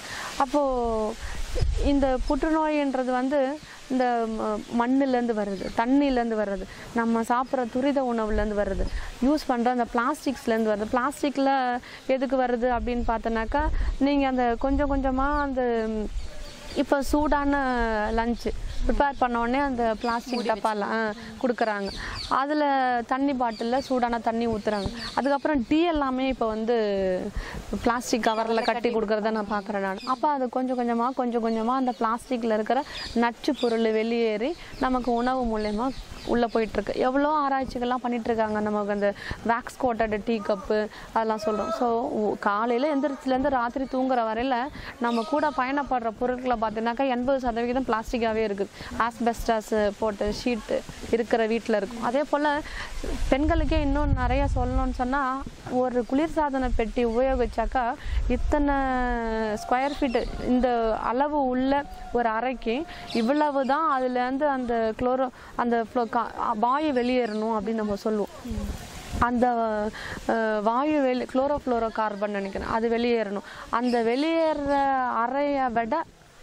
அப்போது இந்த புற்றுநோயின்றது வந்து இந்த ம- மண்ணுலேருந்து வருது தண்ணியிலேருந்து வருது நம்ம சாப்பிட்ற துரித உணவுலேருந்து வருது யூஸ் பண்ணுற அந்த பிளாஸ்டிக்ஸ்லேருந்து வருது பிளாஸ்டிக்கில் எதுக்கு வருது அப்படின்னு பார்த்தோன்னாக்கா நீங்கள் அந்த கொஞ்சம் கொஞ்சமாக அந்த இப்போ சூடான லஞ்சு ப்ரிப்பேர் பண்ண உடனே அந்த பிளாஸ்டிக் டப்பால கொடுக்குறாங்க அதில் தண்ணி பாட்டிலில் சூடான தண்ணி ஊற்றுறாங்க அதுக்கப்புறம் டீ எல்லாமே இப்போ வந்து பிளாஸ்டிக் கவரில் கட்டி கொடுக்குறத நான் பார்க்குறேன் நான் அப்போ அது கொஞ்சம் கொஞ்சமாக கொஞ்சம் கொஞ்சமாக அந்த பிளாஸ்டிக்கில் இருக்கிற நச்சு பொருள் வெளியேறி நமக்கு உணவு மூலயமா உள்ளே போயிட்டுருக்கு எவ்வளோ ஆராய்ச்சிகள்லாம் பண்ணிட்டு இருக்காங்க நமக்கு அந்த வேக்ஸ் கோட்டட் டீ கப்பு அதெல்லாம் சொல்கிறோம் ஸோ காலையில் எந்திரிச்சிலேருந்து ராத்திரி தூங்குற வரையில் நம்ம கூட பயணப்படுற பொருட்களை பார்த்தீங்கன்னாக்கா எண்பது சதவிகிதம் பிளாஸ்டிக்காகவே இருக்குது ஆஸ்பெஸ்டாஸ் போட்டு ஷீட்டு இருக்கிற வீட்டில் இருக்கும் அதே போல் பெண்களுக்கே இன்னும் நிறைய சொல்லணும்னு சொன்னால் ஒரு குளிர்சாதன பெட்டி உபயோகிச்சாக்கா இத்தனை ஸ்கொயர் ஃபீட்டு இந்த அளவு உள்ள ஒரு அறைக்கு இவ்வளவு தான் அதுலேருந்து அந்த குளோரோ அந்த ஃப்ளோ கா வாயு வெளியேறணும் அப்படின்னு நம்ம சொல்லுவோம் அந்த அஹ், வாயு வெளி குளோரோஃப்ளோரோ கார்பன் நினைக்கிறேன் அது வெளியேறணும் அந்த வெளியேற அறையை விட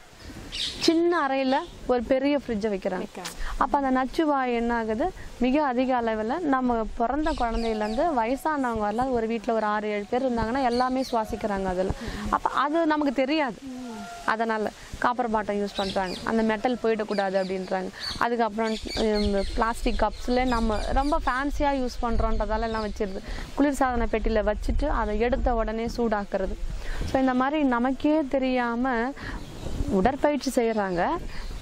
சின்ன அறையில் ஒரு பெரிய ஃப்ரிட்ஜை வைக்கிறாங்க அப்போ அந்த நச்சு வாயு என்ன ஆகுது மிக அதிக அளவில் நம்ம பிறந்த குழந்தையிலேருந்து வயசானவங்க வரலாம் ஒரு வீட்டில் ஒரு ஆறு ஏழு பேர் இருந்தாங்கன்னா எல்லாமே சுவாசிக்கிறாங்க அதில் அப்போ அது நமக்கு தெரியாது அதனால் காப்பர் பாட்டம் யூஸ் பண்ணுறாங்க அந்த மெட்டல் போயிடக்கூடாது அப்படின்றாங்க அதுக்கப்புறம் பிளாஸ்டிக் கப்ஸில் நம்ம ரொம்ப ஃபேன்சியாக யூஸ் பண்ணுறோன்றதால எல்லாம் வச்சிருது குளிர்சாதன பெட்டியில் வச்சுட்டு அதை எடுத்த உடனே சூடாக்குறது ஸோ இந்த மாதிரி நமக்கே தெரியாமல் உடற்பயிற்சி செய்கிறாங்க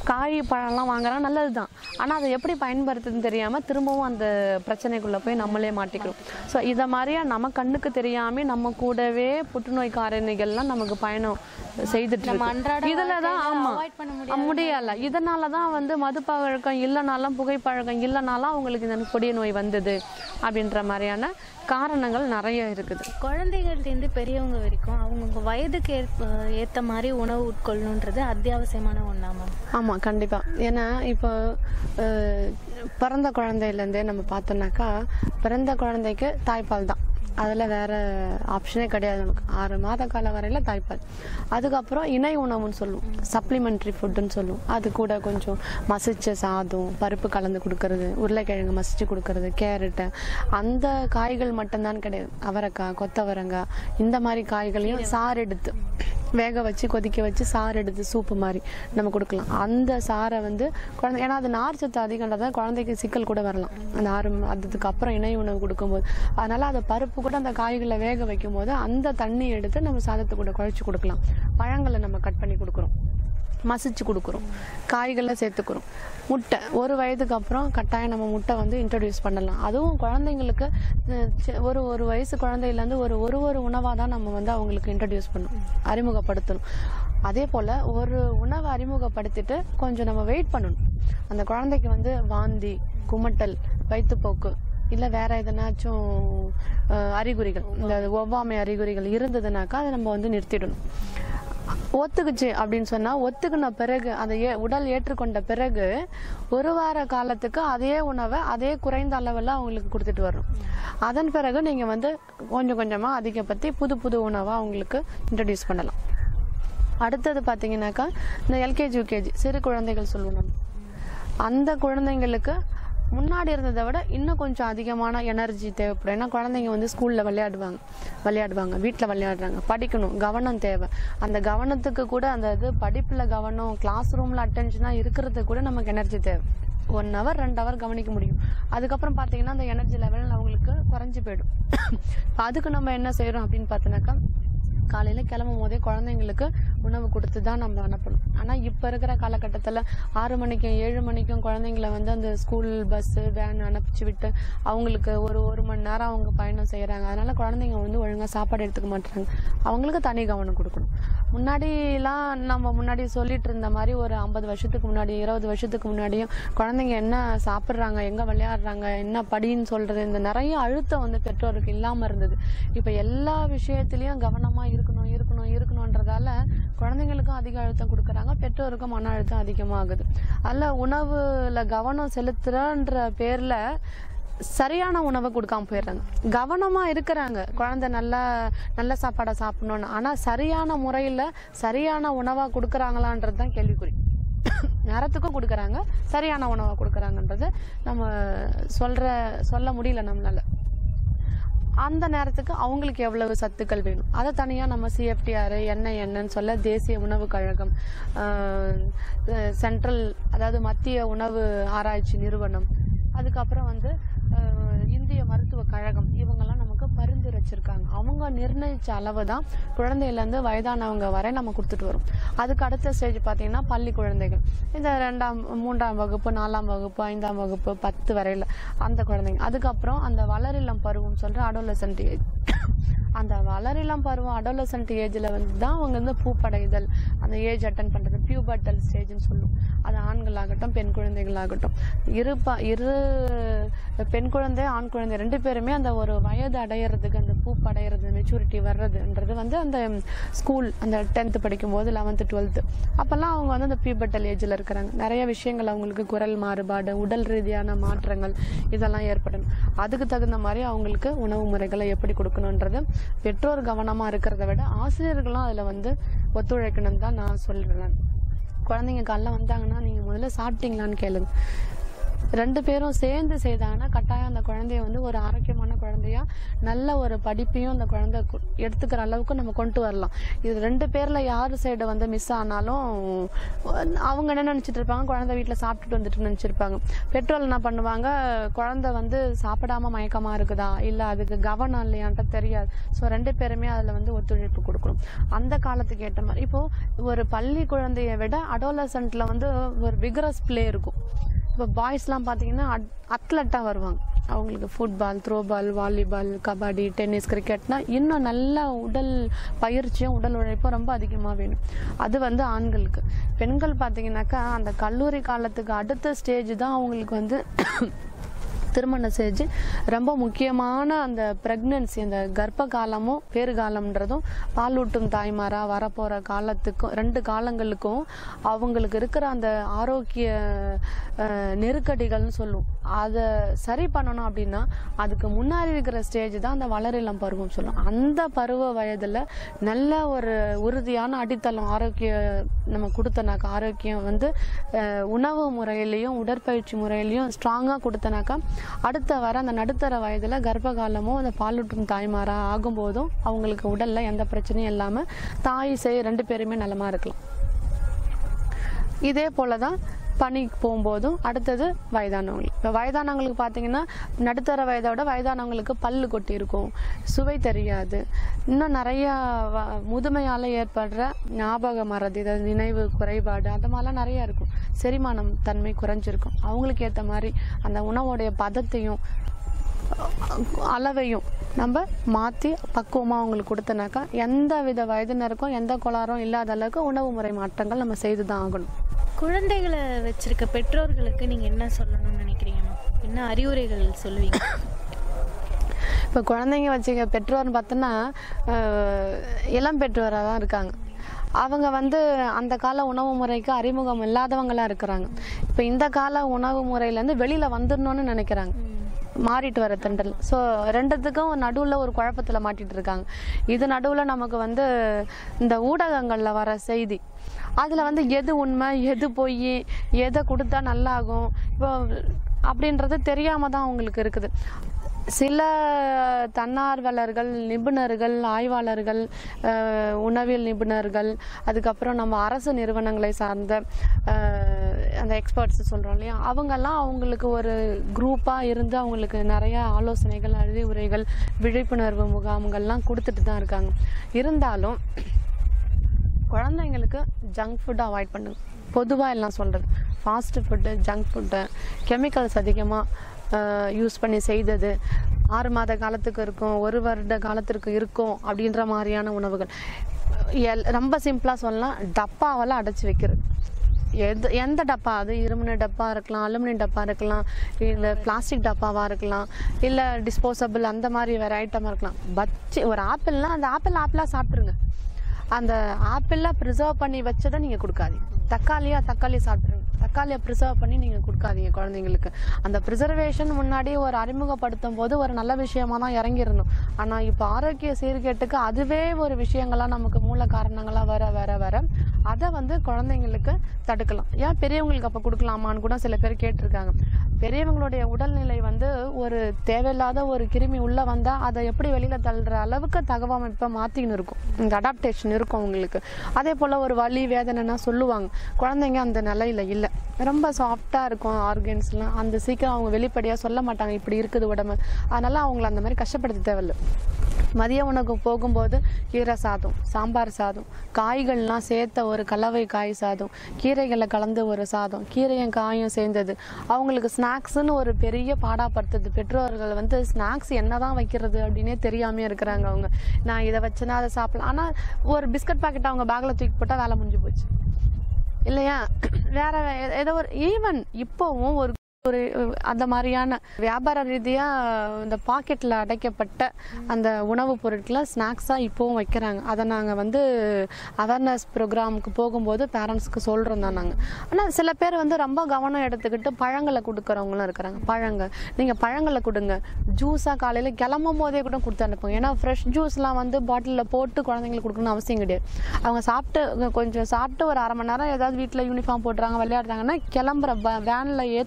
காய் பழம்லாம் வாங்குறாங்க நல்லது தான் ஆனால் அதை எப்படி பயன்படுத்துதுன்னு தெரியாமல் திரும்பவும் அந்த பிரச்சனைக்குள்ளே போய் நம்மளே மாட்டிக்கிறோம் ஸோ இதை மாதிரியா நம்ம கண்ணுக்கு தெரியாமல் நம்ம கூடவே புற்றுநோய் காரணிகள்லாம் நமக்கு பயணம் செய்துட்டு நம்ம இருக்கு அன்றாட இதில் தான் வாழ்க்கையில ஆமாம் avoid பண்ண முடியாத முடியல இதனால தான் வந்து மது பழக்கம் இல்லைனாலும் புகைப்பழக்கம் இல்லைனாலும் அவங்களுக்கு இந்த கொடிய நோய் வந்தது அப்படின்ற மாதிரியான காரணங்கள் நிறைய இருக்குது குழந்தைகள்லேருந்து பெரியவங்க வரைக்கும் அவங்கவுங்க வயதுக்கு ஏற்ப ஏற்ற மாதிரி உணவு உட்கொள்ளணுன்றது அத்தியாவசியமான ஒன்றா மேம் ஆமாம் கண்டிப்பாக ஏன்னா இப்போ அஹ், பிறந்த குழந்தையிலேருந்தே நம்ம பார்த்தோம்னாக்கா பிறந்த குழந்தைக்கு தாய்ப்பால் தான் அதில் வேற ஆப்ஷனே கிடையாது நமக்கு ஆறு மாத காலம் வரையில் தாய்ப்பால் அதுக்கப்புறம் இணை உணவுன்னு சொல்லுவோம் சப்ளிமெண்ட்ரி ஃபுட்டுன்னு சொல்லுவோம் அது கூட கொஞ்சம் மசிச்ச சாதம் பருப்பு கலந்து கொடுக்கறது உருளைக்கிழங்கு மசிச்சு கொடுக்கறது கேரட்டு அந்த காய்கள் மட்டும்தான் கிடையாது அவரைக்காய் கொத்தவரங்காய் இந்த மாதிரி காய்களையும் சாறு எடுத்து வேக வச்சு கொதிக்க வச்சு சாறு எடுத்து சூப்பு மாதிரி நம்ம கொடுக்கலாம் அந்த சாறை வந்து குழந்தை ஏன்னா அது நார் சத்து அதிகன்றதான் குழந்தைக்கு சிக்கல் கூட வரலாம் அந்த ஆறு அதுக்கு அப்புறம் இணை உணவு கொடுக்கும்போது அதனால அந்த பருப்பு கூட அந்த காய்களை வேக வைக்கும் போது அந்த தண்ணி எடுத்து நம்ம சாதத்து கூட குழச்சி கொடுக்கலாம் பழங்களை நம்ம கட் பண்ணி கொடுக்குறோம் மசிச்சு கொடுக்குறோம் காய்களை சேர்த்துக்கிறோம் முட்டை ஒரு வயதுக்கு அப்புறம் கட்டாயம் நம்ம முட்டை வந்து இன்ட்ரடியூஸ் பண்ணலாம் அதுவும் குழந்தைங்களுக்கு அஹ், சி- ஒரு ஒரு வயசு குழந்தையிலேருந்து ஒரு ஒரு ஒரு உணவாக தான் நம்ம வந்து அவங்களுக்கு இன்ட்ரடியூஸ் பண்ணணும் அறிமுகப்படுத்தணும் அதே போல் ஒரு உணவை அறிமுகப்படுத்திட்டு கொஞ்சம் நம்ம வெயிட் பண்ணணும் அந்த குழந்தைக்கு வந்து வாந்தி குமட்டல் வயிற்றுப்போக்கு இல்லை வேற எதனாச்சும் அஹ், அறிகுறிகள் இந்த ஒவ்வாமை அறிகுறிகள் இருந்ததுனாக்கா அதை நம்ம வந்து நிறுத்திடணும் ஒத்துக்குச்சு அப்படின்னு சொன்னா ஒத்துக்குன பிறகு அதை ஏ உடல் ஏற்றுக்கொண்ட பிறகு ஒரு வார காலத்துக்கு அதே உணவை அதே குறைந்த அளவில் அவங்களுக்கு கொடுத்துட்டு வரணும் அதன் பிறகு நீங்க வந்து கொஞ்சம் கொஞ்சமா அதிகப்படுத்தி புது புது உணவை அவங்களுக்கு இன்ட்ரடியூஸ் பண்ணலாம் அடுத்தது பார்த்தீங்கன்னாக்கா இந்த எல்கேஜி யூகேஜி சிறு குழந்தைகள் சொல்லுவோம் நம்ம அந்த குழந்தைங்களுக்கு முன்னாடி இருந்ததை விட இன்னும் கொஞ்சம் அதிகமான எனர்ஜி தேவைப்படும் ஏன்னா குழந்தைங்க வந்து ஸ்கூலில் விளையாடுவாங்க விளையாடுவாங்க வீட்டில் விளையாடுறாங்க படிக்கணும் கவனம் தேவை அந்த கவனத்துக்கு கூட அந்த இது படிப்பில் கவனம் கிளாஸ் ரூமில் அட்டென்ஷனாக இருக்கிறதுக்கு கூட நமக்கு எனர்ஜி தேவை ஒன் ஹவர் ரெண்டு ஹவர் கவனிக்க முடியும் அதுக்கப்புறம் பார்த்தீங்கன்னா அந்த எனர்ஜி லெவல் அவங்களுக்கு குறைஞ்சு போயிடும் இப்ப அதுக்கு நம்ம என்ன செய்கிறோம் அப்படின்னு பார்த்தோன்னாக்கா காலையில் கிளம்பும் போதே குழந்தைங்களுக்கு உணவு கொடுத்து தான் நம்ம அனுப்பணும் ஆனால் இப்போ இருக்கிற காலகட்டத்தில் ஆறு மணிக்கும் ஏழு மணிக்கும் குழந்தைங்கள வந்து அந்த ஸ்கூல் பஸ்ஸு வேன் அனுப்பிச்சு விட்டு அவங்களுக்கு ஒரு ஒரு மணி நேரம் அவங்க பயணம் செய்கிறாங்க அதனால குழந்தைங்க வந்து ஒழுங்காக சாப்பாடு எடுத்துக்க மாட்டாங்க அவங்களுக்கு தனி கவனம் கொடுக்கணும் முன்னாடிலாம் நம்ம முன்னாடி சொல்லிட்டு இருந்த மாதிரி ஒரு ஐம்பது வருஷத்துக்கு முன்னாடி இருபது வருஷத்துக்கு முன்னாடியும் குழந்தைங்க என்ன சாப்பிட்றாங்க எங்கே விளையாடுறாங்க என்ன படின்னு சொல்கிறது இந்த நிறைய அழுத்தம் வந்து பெற்றோருக்கு இல்லாமல் இருந்தது இப்போ எல்லா விஷயத்துலையும் கவனமாக இருக்கணும் இருக்கணும் இருக்கணுன்றதால குழந்தைங்களுக்கும் அதிக அழுத்தம் கொடுக்குறாங்க பெற்றோருக்கும் மன அழுத்தம் அதிகமாகுது அதில் உணவுல கவனம் செலுத்துறன்ற பேரில் சரியான உணவை கொடுக்காம போயிடுறாங்க கவனமா இருக்கிறாங்க குழந்தை நல்லா நல்ல சாப்பாடை சாப்பிடணும்னு ஆனா சரியான முறையில சரியான உணவா கொடுக்குறாங்களான்றது தான் கேள்விக்குறி நேரத்துக்கும் கொடுக்குறாங்க சரியான உணவா கொடுக்குறாங்கன்றது நம்ம சொல்ற சொல்ல முடியல நம்மளால அந்த நேரத்துக்கு அவங்களுக்கு எவ்வளவு சத்துக்கள் வேணும் அதை தனியாக நம்ம சிஎஃப்டிஆர் என்ன என்னன்னு சொல்ல தேசிய உணவு கழகம் சென்ட்ரல் அதாவது மத்திய உணவு ஆராய்ச்சி நிறுவனம் அதுக்கப்புறம் வந்து அஹ், இந்திய மருத்துவ கழகம் இவங்கெல்லாம் நமக்கு பரிந்துரைச்சிருக்காங்க அவங்க நிர்ணயிச்ச அளவு தான் குழந்தையிலேருந்து வயதானவங்க வரை நம்ம கொடுத்துட்டு வரோம் அதுக்கு அடுத்த ஸ்டேஜ் பார்த்தீங்கன்னா பள்ளி குழந்தைகள் இந்த ரெண்டாம் மூன்றாம் வகுப்பு நாலாம் வகுப்பு ஐந்தாம் வகுப்பு பத்து வரையில் அந்த குழந்தைங்க அதுக்கப்புறம் அந்த வளரிளம் பருவம் சொல்கிற அடோலசன்ட் ஏஜ் அந்த வளரிளம் பருவம் அடோலசன்ட் ஏஜில் வந்து தான் அவங்க வந்து பூப்படைதல் அந்த ஏஜ் அட்டன் பண்ணுறது பியூபர்டல் ஸ்டேஜ்னு சொல்லுவோம் அது ஆண்களாகட்டும் பெண் குழந்தைகளாகட்டும் இரு ப இரு பெண் குழந்தை ஆண் குழந்தை ரெண்டு பேருமே அந்த ஒரு வயது அடையிறதுக்கு அந்த பூப்படையிறது மெச்சூரிட்டி வர்றதுன்றது வந்து அந்த ஸ்கூல் அந்த டென்த்து படிக்கும் போது லெவன்த்து டுவெல்த்து அப்போல்லாம் அவங்க வந்து அந்த பியூபர்டல் ஏஜில் இருக்கிறாங்க நிறைய விஷயங்கள் அவங்களுக்கு குரல் மாறுபாடு உடல் ரீதியான மாற்றங்கள் இதெல்லாம் ஏற்படும் அதுக்கு தகுந்த மாதிரி அவங்களுக்கு உணவு முறைகளை எப்படி கொடுக்கணுன்றது பெற்றோர் கவனமாக இருக்கிறத விட ஆசிரியர்களும் அதில் வந்து ஒத்துழைக்கணும்னு தான் நான் சொல்கிறேன் குழந்தைங்க காலைல வந்தாங்கன்னா நீங்கள் முதல்ல சாப்பிட்டீங்களான்னு கேளுங்க ரெண்டு பேரும் சேர்ந்து செய்தாங்கன்னா கட்டாயம் அந்த குழந்தைய வந்து ஒரு ஆரோக்கியமான குழந்தையா நல்ல ஒரு படிப்பையும் அந்த குழந்தை கு- எடுத்துக்கிற அளவுக்கு நம்ம கொண்டு வரலாம் இது ரெண்டு பேர்ல யார் சைடு வந்து மிஸ் ஆனாலும் அவங்க என்ன நினைச்சிட்டு இருப்பாங்க குழந்தை வீட்டில் சாப்பிட்டுட்டு வந்துட்டு நினைச்சிருப்பாங்க பெற்றோர் என்ன பண்ணுவாங்க குழந்தை வந்து சாப்பிடாம மயக்கமா இருக்குதா இல்ல அதுக்கு கவனம் இல்லையான்ட்டு தெரியாது ஸோ ரெண்டு பேருமே அதுல வந்து ஒத்துழைப்பு கொடுக்கணும் அந்த காலத்துக்கு ஏற்ற மாதிரி இப்போ ஒரு பள்ளி குழந்தையை விட அடோலசன்ட்ல வந்து ஒரு விகரஸ் பிளே இருக்கும் இப்போ பாய்ஸ்லாம் பார்த்தீங்கன்னா அத்லட்டாக வருவாங்க அவங்களுக்கு football throwball volleyball kabaddi tennis கிரிக்கெட்னா இன்னும் நல்ல உடல் பயிற்சியும் உடல் உழைப்பும் ரொம்ப அதிகமாக வேணும் அது வந்து ஆண்களுக்கு பெண்கள் பார்த்தீங்கன்னாக்கா அந்த கல்லூரி காலத்துக்கு அடுத்த ஸ்டேஜ் தான் அவங்களுக்கு வந்து திருமண ஸ்டேஜ் ரொம்ப முக்கியமான அந்த ப்ரெக்னன்சி அந்த கர்ப்ப காலமும் பேறுகாலம்ன்றதும் பாலூட்டும் தாய்மாரா வரப்போகிற காலத்துக்கும் ரெண்டு காலங்களுக்கும் அவங்களுக்கு இருக்கிற அந்த ஆரோக்கிய அஹ், நெருக்கடிகள்னு சொல்லுவோம் அதை சரி பண்ணணும் அப்படின்னா அதுக்கு முன்னாடி இருக்கிற ஸ்டேஜ் தான் அந்த வளரிளம் பருவம் சொல்லுவோம் அந்த பருவ வயதில் நல்ல ஒரு உறுதியான அடித்தளம் ஆரோக்கிய நம்ம கொடுத்தனாக்கா ஆரோக்கியம் வந்து அஹ், உணவு முறையிலையும் உடற்பயிற்சி முறையிலையும் ஸ்ட்ராங்காக கொடுத்தனாக்கா அடுத்த வர அந்த நடுத்தர வயதில் கர்ப்ப காலமும் அந்த பாலூட்டும் தாய்மாரா ஆகும்போதும் அவங்களுக்கு உடலில் எந்த பிரச்சனையும் இல்லாமல் தாய் சேய் ரெண்டு பேருமே நலமா இருக்கலாம் இதே போல தான் பணிக்கு போகும்போதும் அடுத்தது வயதானவங்களுக்கு இப்போ வயதானவங்களுக்கு பார்த்தீங்கன்னா நடுத்தர வயதோட வயதானவங்களுக்கு பல்லு கொட்டி இருக்கும் சுவை தெரியாது இன்னும் நிறைய வ- முதுமையால ஏற்படுற ஞாபக மறதி அதாவது நினைவு குறைபாடு அந்த மாதிரிலாம் நிறைய இருக்கும் செரிமானம் தன்மை குறைஞ்சிருக்கும் அவங்களுக்கு ஏற்ற மாதிரி அந்த உணவுடைய பதத்தையும் அளவையும் நம்ம மாற்றி பக்குவமாக அவங்களுக்கு கொடுத்தனாக்கா எந்த வித வயதினருக்கும் எந்த கோளாறும் இல்லாத அளவுக்கு உணவு முறை மாற்றங்கள் நம்ம செய்து தான் ஆகணும் குழந்தைகளை வச்சிருக்க பெற்றோர்களுக்கு நீங்க என்ன சொல்லணும்னு நினைக்கிறீங்கம்மா என்ன அறிவுரைகள் சொல்லுவீங்க இப்போ குழந்தைங்க வச்சுக்க பெற்றோர்னு பார்த்தோன்னா அஹ், இளம் பெற்றோராக தான் இருக்காங்க அவங்க வந்து அந்த கால உணவு முறைக்கு அறிமுகம் இல்லாதவங்களா இருக்கிறாங்க இப்போ இந்த கால உணவு முறையிலேருந்து வெளியில் வந்துடணும்னு நினைக்கிறாங்க மாறிட்டு வர திண்டல் ஸோ ரெண்டுத்துக்கும் நடுவில் ஒரு குழப்பத்தில் மாட்டிட்டு இருக்காங்க இது நடுவில் நமக்கு வந்து இந்த ஊடகங்களில் வர செய்தி அதில் வந்து எது உண்மை எது பொய் எதை கொடுத்தா நல்லாகும் இப்போ அப்படின்றது தெரியாமல் தான் அவங்களுக்கு இருக்குது சில தன்னார்வலர்கள் நிபுணர்கள் ஆய்வாளர்கள் அஹ், உணவியல் நிபுணர்கள் அதுக்கப்புறம் நம்ம அரசு நிறுவனங்களை சார்ந்த அஹ், அந்த எக்ஸ்பர்ட்ஸ் சொல்கிறோம் இல்லையா அவங்கெல்லாம் அவங்களுக்கு ஒரு குரூப்பாக இருந்து அவங்களுக்கு நிறைய ஆலோசனைகள் அறிவுரைகள் விழிப்புணர்வு முகாம்கள்லாம் கொடுத்துட்டு தான் இருக்காங்க இருந்தாலும் குழந்தைங்களுக்கு ஜங்க் ஃபுட்டை அவாய்ட் பண்ணுங்க பொதுவாக எல்லாம் சொல்கிறது fast food junk food chemicals அதிகமாக யூஸ் பண்ணி செய்தது ஆறு மாத காலத்துக்கு இருக்கும் ஒரு வருட காலத்திற்கு இருக்கும் அப்படின்ற மாதிரியான உணவுகள் எல் ரொம்ப சிம்பிளாக சொல்லலாம் டப்பாவெல்லாம் அடைச்சி வைக்கிறது எது எந்த டப்பா அது இரும்புன டப்பா இருக்கலாம் அலுமினியம் டப்பா இருக்கலாம் இல்லை பிளாஸ்டிக் டப்பாவாக இருக்கலாம் இல்லை டிஸ்போசபிள் அந்த மாதிரி வேறு ஐட்டமாக இருக்கலாம் பச்சு ஒரு ஆப்பிள்னா அந்த ஆப்பிள் ஆப்பிளாக சாப்பிட்ருங்க அந்த ஆப்பிளில் ப்ரிசர்வ் பண்ணி வச்சதை நீங்கள் கொடுக்காதீங்க தக்காளியா தக்காளி சாப்பிட்ருங்க தக்காளியை ப்ரிசர்வ் பண்ணி நீங்கள் கொடுக்காதீங்க குழந்தைங்களுக்கு அந்த ப்ரிசர்வேஷன் முன்னாடி ஒரு அறிமுகப்படுத்தும் போது ஒரு நல்ல விஷயமா தான் இறங்கிடணும் ஆனால் இப்போ ஆரோக்கிய சீர்கேட்டுக்கு அதுவே ஒரு விஷயங்களா நமக்கு மூல காரணங்களா வர வர வர அதை வந்து குழந்தைங்களுக்கு தடுக்கலாம் ஏன் பெரியவங்களுக்கு அப்போ கொடுக்கலாமான்னு கூட சில பேர் கேட்டிருக்காங்க பெரியவங்களுடைய உடல்நிலை வந்து ஒரு தேவையில்லாத ஒரு கிருமி உள்ள வந்தா அதை எப்படி வெளியில தள்ளுற அளவுக்கு தகவமைப்பை மாத்தின்னு இருக்கும் இந்த அடாப்டேஷன் இருக்கும் அவங்களுக்கு அதே போல ஒரு வலி வேதனைனா சொல்லுவாங்க குழந்தைங்க அந்த நிலையில இல்லை ரொம்ப சாஃப்டா இருக்கும் ஆர்கன்ஸ்லாம் அந்த சீக்கிரம் அவங்க வெளிப்படையா சொல்ல மாட்டாங்க இப்படி இருக்குது உடம்பு அதனால அவங்கள அந்த மாதிரி கஷ்டப்படுத்த தேவையில்லை மதிய உணவுக்கு போகும்போது கீரை சாதம் சாம்பார் சாதம் காய்கள்லாம் சேர்த்த ஒரு கலவை காய் சாதம் கீரைகளை கலந்து ஒரு சாதம் கீரையும் காயும் சேர்ந்தது அவங்களுக்கு ஸ்நாக்ஸ்னு ஒரு பெரிய பாடாப்படுத்துது பெற்றோர்கள் வந்து ஸ்நாக்ஸ் என்னதான் வைக்கிறது அப்படின்னே தெரியாம இருக்கிறாங்க அவங்க நான் இதை வச்சுனா அதை சாப்பிடலாம் ஆனால் ஒரு பிஸ்கட் பாக்கெட் அவங்க பேக்கில் தூக்கி போட்டால் வேலை முடிஞ்சு போச்சு இல்லையா வேற ஏ- ஏதோ ஒரு ஈவன் இப்போவும் ஒரு ஒரு அந்த மாதிரியான வியாபார ரீதியா இந்த பாக்கெட்ல அடைக்கப்பட்ட அந்த உணவுப் பொருட்களை ஸ்நாக்ஸா இப்போவும் வைக்கிறாங்க அதை நாங்க வந்து அவேர்னஸ் ப்ரோக்ராமுக்கு போகும்போது பேரண்ட்ஸ்க்கு சொல்றோம் தான் நாங்க ஆனா சில பேர் வந்து ரொம்ப கவனம் எடுத்துக்கிட்டு பழங்களை கொடுக்கறவங்களும் இருக்கிறாங்க பழங்கள் நீங்க பழங்களை கொடுங்க ஜூஸா காலையில கிளம்பும் போதே கூட கொடுத்து அனுப்புங்க ஏன்னா ஃப்ரெஷ் ஜூஸ்லாம் வந்து பாட்டிலில் போட்டு குழந்தைங்களுக்கு கொடுக்கணும்னு அவசியம் கிடையாது அவங்க சாப்பிட்டு கொஞ்சம் சாப்பிட்டு ஒரு அரை மணி நேரம் ஏதாவது வீட்டில் யூனிஃபார்ம் போட்டுறாங்க விளையாடுறாங்கன்னா கிளம்புற வேனில் ஏற்றுற சமயம்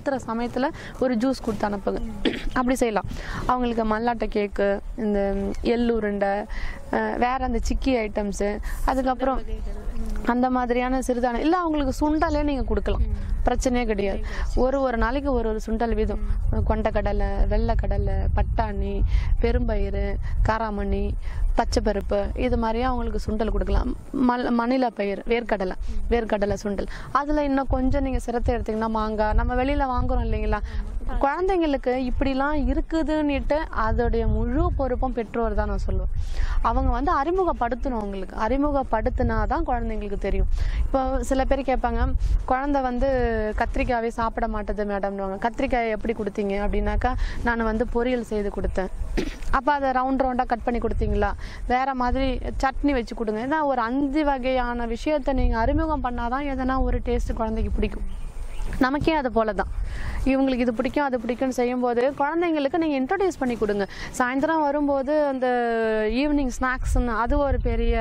சமயத்தில் ஒரு ஜூஸ் கொடுத்து அனுப்புங்க அப்படி செய்யலாம் அவங்களுக்கு மல்லாட்டை கேக்கு இந்த எள்ளு உருண்டை அஹ் வேற அந்த சிக்கி ஐட்டம்ஸு அதுக்கப்புறம் அந்த மாதிரியான சிறுதானியம் இல்லை அவங்களுக்கு சுண்டலே நீங்கள் கொடுக்கலாம் பிரச்சனையே கிடையாது ஒரு ஒரு நாளைக்கு ஒரு ஒரு சுண்டல் வீதம் கொண்டக்கடலை வெள்ளைக்கடலை பட்டாணி பெரும்பயிறு காராமணி பச்சைப்பருப்பு இது மாதிரியே அவங்களுக்கு சுண்டல் கொடுக்கலாம் மல் மணில பயிர் வேர்க்கடலை வேர்க்கடலை சுண்டல் அதில் இன்னும் கொஞ்சம் நீங்கள் சிரத்தை எடுத்தீங்கன்னா மாங்காய் நம்ம வெளியில் வாங்குறோம் இல்லைங்களா குழந்தைங்களுக்கு இப்படிலாம் இருக்குதுன்னுட்டு அதோடைய முழு பொறுப்பும் பெற்றோர் தான் நான் சொல்லுவேன் அவங்க வந்து அறிமுகப்படுத்தணும் அவங்களுக்கு அறிமுகப்படுத்தினா தான் குழந்தைங்களுக்கு தெரியும் இப்போ சில பேர் கேட்பாங்க குழந்தை வந்து கத்திரிக்காவே சாப்பிட மாட்டேது மேடம்னுவாங்க கத்திரிக்காயை எப்படி கொடுத்தீங்க அப்படின்னாக்கா நான் வந்து பொரியல் செய்து கொடுத்தேன் அப்போ அதை ரவுண்ட் ரவுண்டாக கட் பண்ணி கொடுத்தீங்களா வேற மாதிரி சட்னி வச்சு கொடுங்க ஏன்னா ஒரு அஞ்சு வகையான விஷயத்தை நீங்கள் அறிமுகம் பண்ணாதான் எதனா ஒரு டேஸ்ட் குழந்தைக்கு பிடிக்கும் நமக்கே அது போல தான் இவங்களுக்கு இது பிடிக்கும் அது பிடிக்கும்னு செய்யும்போது குழந்தைங்களுக்கு நீங்கள் இன்ட்ரடியூஸ் பண்ணி கொடுங்க சாயந்தரம் வரும்போது அந்த ஈவினிங் ஸ்நாக்ஸ்ன்னு அது ஒரு பெரிய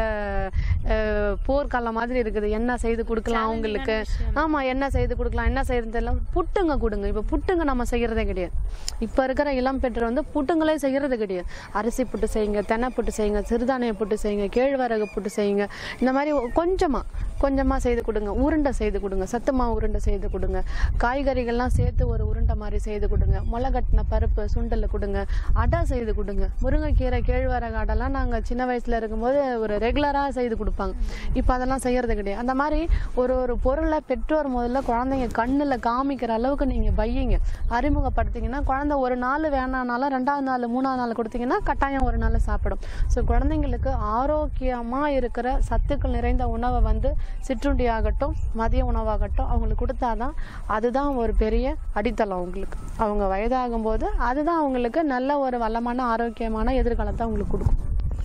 அஹ், போர்க்காலம் மாதிரி இருக்குது என்ன செய்து கொடுக்கலாம் அவங்களுக்கு ஆமாம் என்ன செய்து கொடுக்கலாம் என்ன செய்யறது எல்லாம் புட்டுங்க கொடுங்க இப்போ புட்டுங்க நம்ம செய்கிறதே கிடையாது இப்போ இருக்கிற இளம் பெற்றோர் வந்து புட்டுங்களே செய்கிறது கிடையாது அரிசி புட்டு செய்யுங்க தெனை புட்டு செய்யுங்க சிறுதானிய புட்டு செய்யுங்க கேழ்வரகு புட்டு செய்யுங்க இந்த மாதிரி கொஞ்சமாக கொஞ்சமாக செய்து கொடுங்க உருண்டை செய்து கொடுங்க சத்து மாவு உருண்டை செய்து கொடுங்க காய்கறிகள்லாம் சேர்த்து ஒரு உருண்டை மாதிரி செய்து கொடுங்க முளைகட்டின பருப்பு சுண்டல் கொடுங்க அடை செய்து கொடுங்க முருங்கைக்கீரை கேழ்வரகு அடைலாம் நாங்கள் சின்ன வயசில் இருக்கும்போது ஒரு ரெகுலராக செய்து கொடுப்பாங்க இப்போ அதெல்லாம் செய்யறது கிடையாது அந்த மாதிரி ஒரு ஒரு பொருளை பெற்றோர் முதல்ல குழந்தைங்க கண்ணில் காமிக்கிற அளவுக்கு நீங்கள் வையுங்க அறிமுகப்படுத்திங்கன்னா குழந்தை ஒரு நாள் வேணானாலும் ரெண்டாவது நாள் மூணாவது நாள் கொடுத்தீங்கன்னா கட்டாயம் ஒரு நாள் சாப்பிடும் ஸோ குழந்தைங்களுக்கு ஆரோக்கியமாக இருக்கிற சத்துக்கள் நிறைந்த உணவை வந்து சிற்றுண்டி ஆகட்டும் மதிய உணவாகட்டும் அவங்களுக்கு கொடுத்தாதான் அதுதான் ஒரு பெரிய அடித்தளம் அவங்களுக்கு அவங்க வயதாகும்போது அதுதான் அவங்களுக்கு நல்ல ஒரு வளமான ஆரோக்கியமான எதிர்காலத்தை அவங்களுக்கு கொடுக்கும்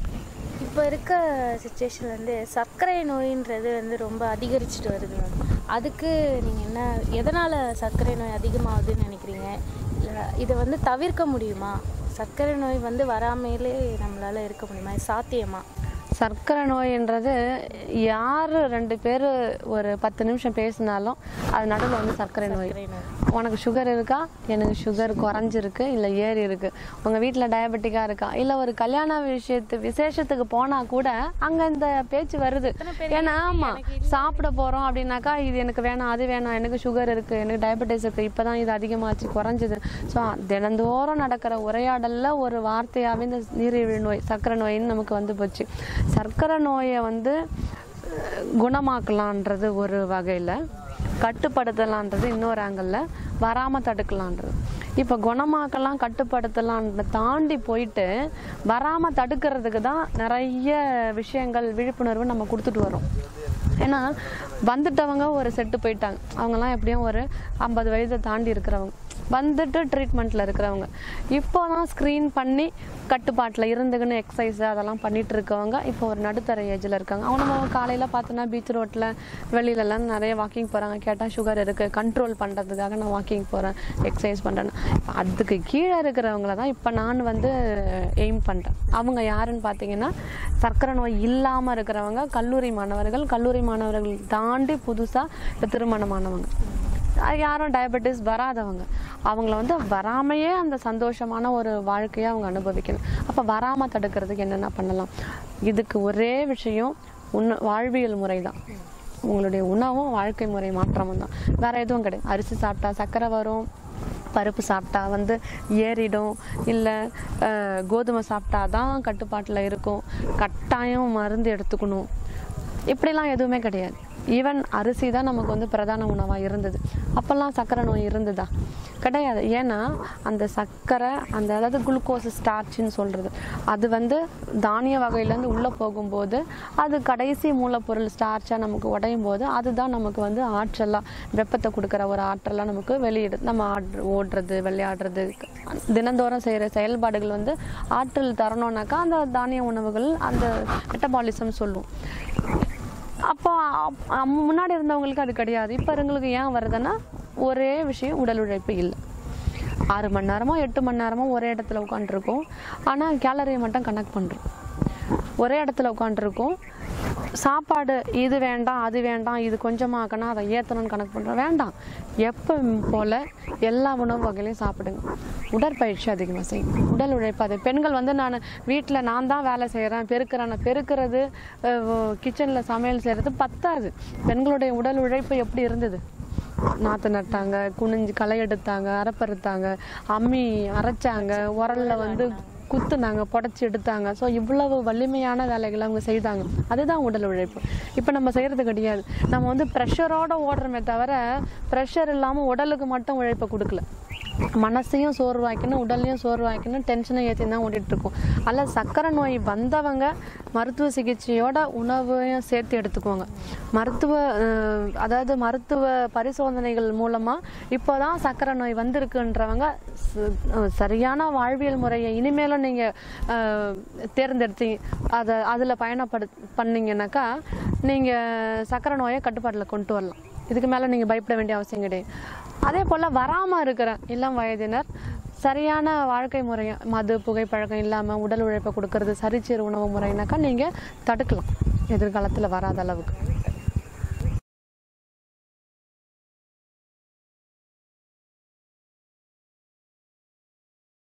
இப்போ இருக்க சுச்சுவேஷனில் வந்து சர்க்கரை நோயின்றது வந்து ரொம்ப அதிகரிச்சுட்டு வருது மேம் அதுக்கு நீங்கள் என்ன எதனால் சர்க்கரை நோய் அதிகமாகுதுன்னு நினைக்கிறீங்க இல்லை இதை வந்து தவிர்க்க முடியுமா சர்க்கரை நோய் வந்து வராமலே நம்மளால் இருக்க முடியுமா இது சாத்தியமா சர்க்கரை நோயின்றது யார் ரெண்டு பேர் ஒரு பத்து நிமிஷம் பேசினாலும் அது நடுவில் வந்து சர்க்கரை நோய் சர்க்கரை நோய் உனக்கு சுகர் இருக்கா எனக்கு சுகர் குறைஞ்சிருக்கு இல்லை ஏறி இருக்கு உங்கள் வீட்டில் டயபெட்டிக்காக இருக்கா இல்லை ஒரு கல்யாண விஷயத்து விசேஷத்துக்கு போனால் கூட அங்கே இந்த பேச்சு வருது ஏன்னா ஆமாம் சாப்பிட போகிறோம் அப்படின்னாக்கா இது எனக்கு வேணாம் அது வேணாம் எனக்கு சுகர் இருக்குது எனக்கு டயபெட்டிஸ் இருக்குது இப்போ தான் இது அதிகமாச்சு குறைஞ்சிது ஸோ தினந்தோறும் நடக்கிற உரையாடலில் ஒரு வார்த்தையாகவே இந்த நீரிழிவு நோய் சர்க்கரை நோயின்னு நமக்கு வந்து போச்சு சர்க்கரை நோயை வந்து அஹ், குணமாக்கலான்றது ஒரு வகையில் கட்டுப்படுத்தலான்றது இன்னொரு ஆங்கிளில் வராமல் தடுக்கலான்றது இப்போ குணமாக்கலாம் கட்டுப்படுத்தலான்ற தாண்டி போயிட்டு வராமல் தடுக்கிறதுக்கு தான் நிறைய விஷயங்கள் விழிப்புணர்வு நம்ம கொடுத்துட்டு வரோம் ஏன்னா வந்துட்டவங்க ஒரு செட்டு போயிட்டாங்க அவங்கெல்லாம் எப்படியும் ஒரு ஐம்பது வயதை தாண்டி இருக்கிறவங்க வந்துட்டு ட்ரீட்மெண்ட்டில் இருக்கிறவங்க இப்போ தான் ஸ்க்ரீன் பண்ணி கட்டுப்பாட்டில் இருந்துக்கின்னு எக்ஸசைஸ் அதெல்லாம் பண்ணிட்டு இருக்கவங்க இப்போ ஒரு நடுத்தர ஏஜில் இருக்காங்க அவங்க காலையில் பார்த்தோன்னா பீச் ரோட்டில் வெளியிலலாம் நிறைய வாக்கிங் போகிறாங்க கேட்டால் சுகர் இருக்குது கண்ட்ரோல் பண்ணுறதுக்காக நான் வாக்கிங் போகிறேன் எக்ஸசைஸ் பண்ணுறேன் அதுக்கு கீழே இருக்கிறவங்கள தான் இப்போ நான் வந்து எய்ம் பண்ணுறேன் அவங்க யாருன்னு பார்த்தீங்கன்னா சர்க்கரை நோய் இல்லாமல் இருக்கிறவங்க கல்லூரி மாணவர்கள் கல்லூரி மாணவர்கள் தாண்டி புதுசாக இப்போ திருமணமானவங்க அது யாரும் டயபெட்டிஸ் வராதவங்க அவங்கள வந்து வராமையே அந்த சந்தோஷமான ஒரு வாழ்க்கையை அவங்க அனுபவிக்கணும் அப்போ வராமல் தடுக்கிறதுக்கு என்னென்ன பண்ணலாம் இதுக்கு ஒரே விஷயம் உண வாழ்வியல் முறை தான் உங்களுடைய உணவும் வாழ்க்கை முறை மாற்றமும் தான் வேற எதுவும் கிடையாது அரிசி சாப்பிட்டா சர்க்கரை வரும் பருப்பு சாப்பிட்டா வந்து ஏறிடும் இல்லை கோதுமை சாப்பிட்டா தான் கட்டுப்பாட்டில் இருக்கும் கட்டாயம் மருந்து எடுத்துக்கணும் இப்படிலாம் எதுவுமே கிடையாது ஈவன் அரிசி தான் நமக்கு வந்து பிரதான உணவாக இருந்தது அப்போல்லாம் சர்க்கரை நோய் இருந்ததா கிடையாது ஏன்னா அந்த சர்க்கரை அந்த அதாவது குளுக்கோஸ் ஸ்டார்ச்னு சொல்கிறது அது வந்து தானிய வகையிலேருந்து உள்ளே போகும்போது அது கடைசி மூலப்பொருள் ஸ்டார்ச்சாக நமக்கு உடையும் போது அதுதான் நமக்கு வந்து ஆற்றலாக வெப்பத்தை கொடுக்குற ஒரு ஆற்றலாக நமக்கு வெளியிடு நம்ம ஆடு ஓடுறது விளையாடுறது தினந்தோறும் செய்கிற செயல்பாடுகள் வந்து ஆற்றல் தரணும்னாக்கா அந்த தானிய உணவுகள் அந்த மெட்டபாலிசம் சொல்லும் அப்போ அப்- அம் முன்னாடி இருந்தவங்களுக்கு அது கிடையாது இப்போ இருங்களுக்கு ஏன் வருதுன்னா ஒரே விஷயம் உடல் உழைப்பு இல்லை ஆறு மணி நேரமோ எட்டு மணி நேரமோ ஒரே இடத்துல உட்காந்துருக்கோம் ஆனால் கேலரியை மட்டும் கனெக்ட் பண்ணுறோம் ஒரே இடத்துல உட்காந்துருக்கோம் சாப்பாடு இது வேண்டாம் அது வேண்டாம் இது கொஞ்சமாக ஆக்கணும் அதை ஏற்றணும்னு கணக்கு பண்ணுறோம் வேண்டாம் எப்போ போல் எல்லா உணவு வகையிலையும் சாப்பிடுங்க உடற்பயிற்சி அதிகமாக செய்யுங்க உடல் உழைப்பு அது பெண்கள் வந்து நான் வீட்டில் நான் தான் வேலை செய்கிறேன் பெருக்கிறேன் நான் பெருக்கிறது கிச்சனில் சமையல் செய்கிறது பத்தாது பெண்களுடைய உடல் உழைப்பு எப்படி இருந்தது நாற்று நட்டாங்க குனிஞ்சு களை எடுத்தாங்க அரைப்பறுத்தாங்க அம்மி அரைச்சாங்க உரல்ல வந்து குத்துனாங்க புடச்சி எடுத்தாங்க ஸோ இவ்வளவு வலிமையான வேலைகளை அவங்க செய்தாங்க அதுதான் உடல் உழைப்பு இப்போ நம்ம செய்கிறது கிடையாது நம்ம வந்து ப்ரெஷரோட ஓடுறோமே தவிர ப்ரெஷர் இல்லாமல் உடலுக்கு மட்டும் உழைப்பை கொடுக்கல மனசையும் சோர்வாக்கணும் உடலையும் சோர்வாக்கணும் டென்ஷனை ஏற்றி தான் ஓடிட்டு இருக்கோம் அதில் சர்க்கரை நோய் வந்தவங்க மருத்துவ சிகிச்சையோட உணவையும் சேர்த்து எடுத்துக்குவாங்க மருத்துவ அஹ், அதாவது மருத்துவ பரிசோதனைகள் மூலமாக இப்போ தான் சர்க்கரை நோய் வந்திருக்குன்றவங்க ச- அஹ், சரியான வாழ்வியல் முறையை இனிமேலும் நீங்கள் தேர்ந்தெடுத்து அதை அதில் பயணப்படு பண்ணீங்கன்னாக்கா நீங்கள் சர்க்கரை நோயை கட்டுப்பாட்டில் கொண்டு வரலாம் இதுக்கு மேலே நீங்கள் பயப்பட வேண்டிய அவசியம் கிடையாது அதே போல் வராமல் இருக்கிற இளம் வயதினர் சரியான வாழ்க்கை முறையை மது புகைப்பழக்கம் இல்லாமல் உடல் உழைப்பை கொடுக்கறது சரிச்சீர் உணவு முறைனாக்கா நீங்கள் தடுக்கலாம் எதிர்காலத்தில் வராத அளவுக்கு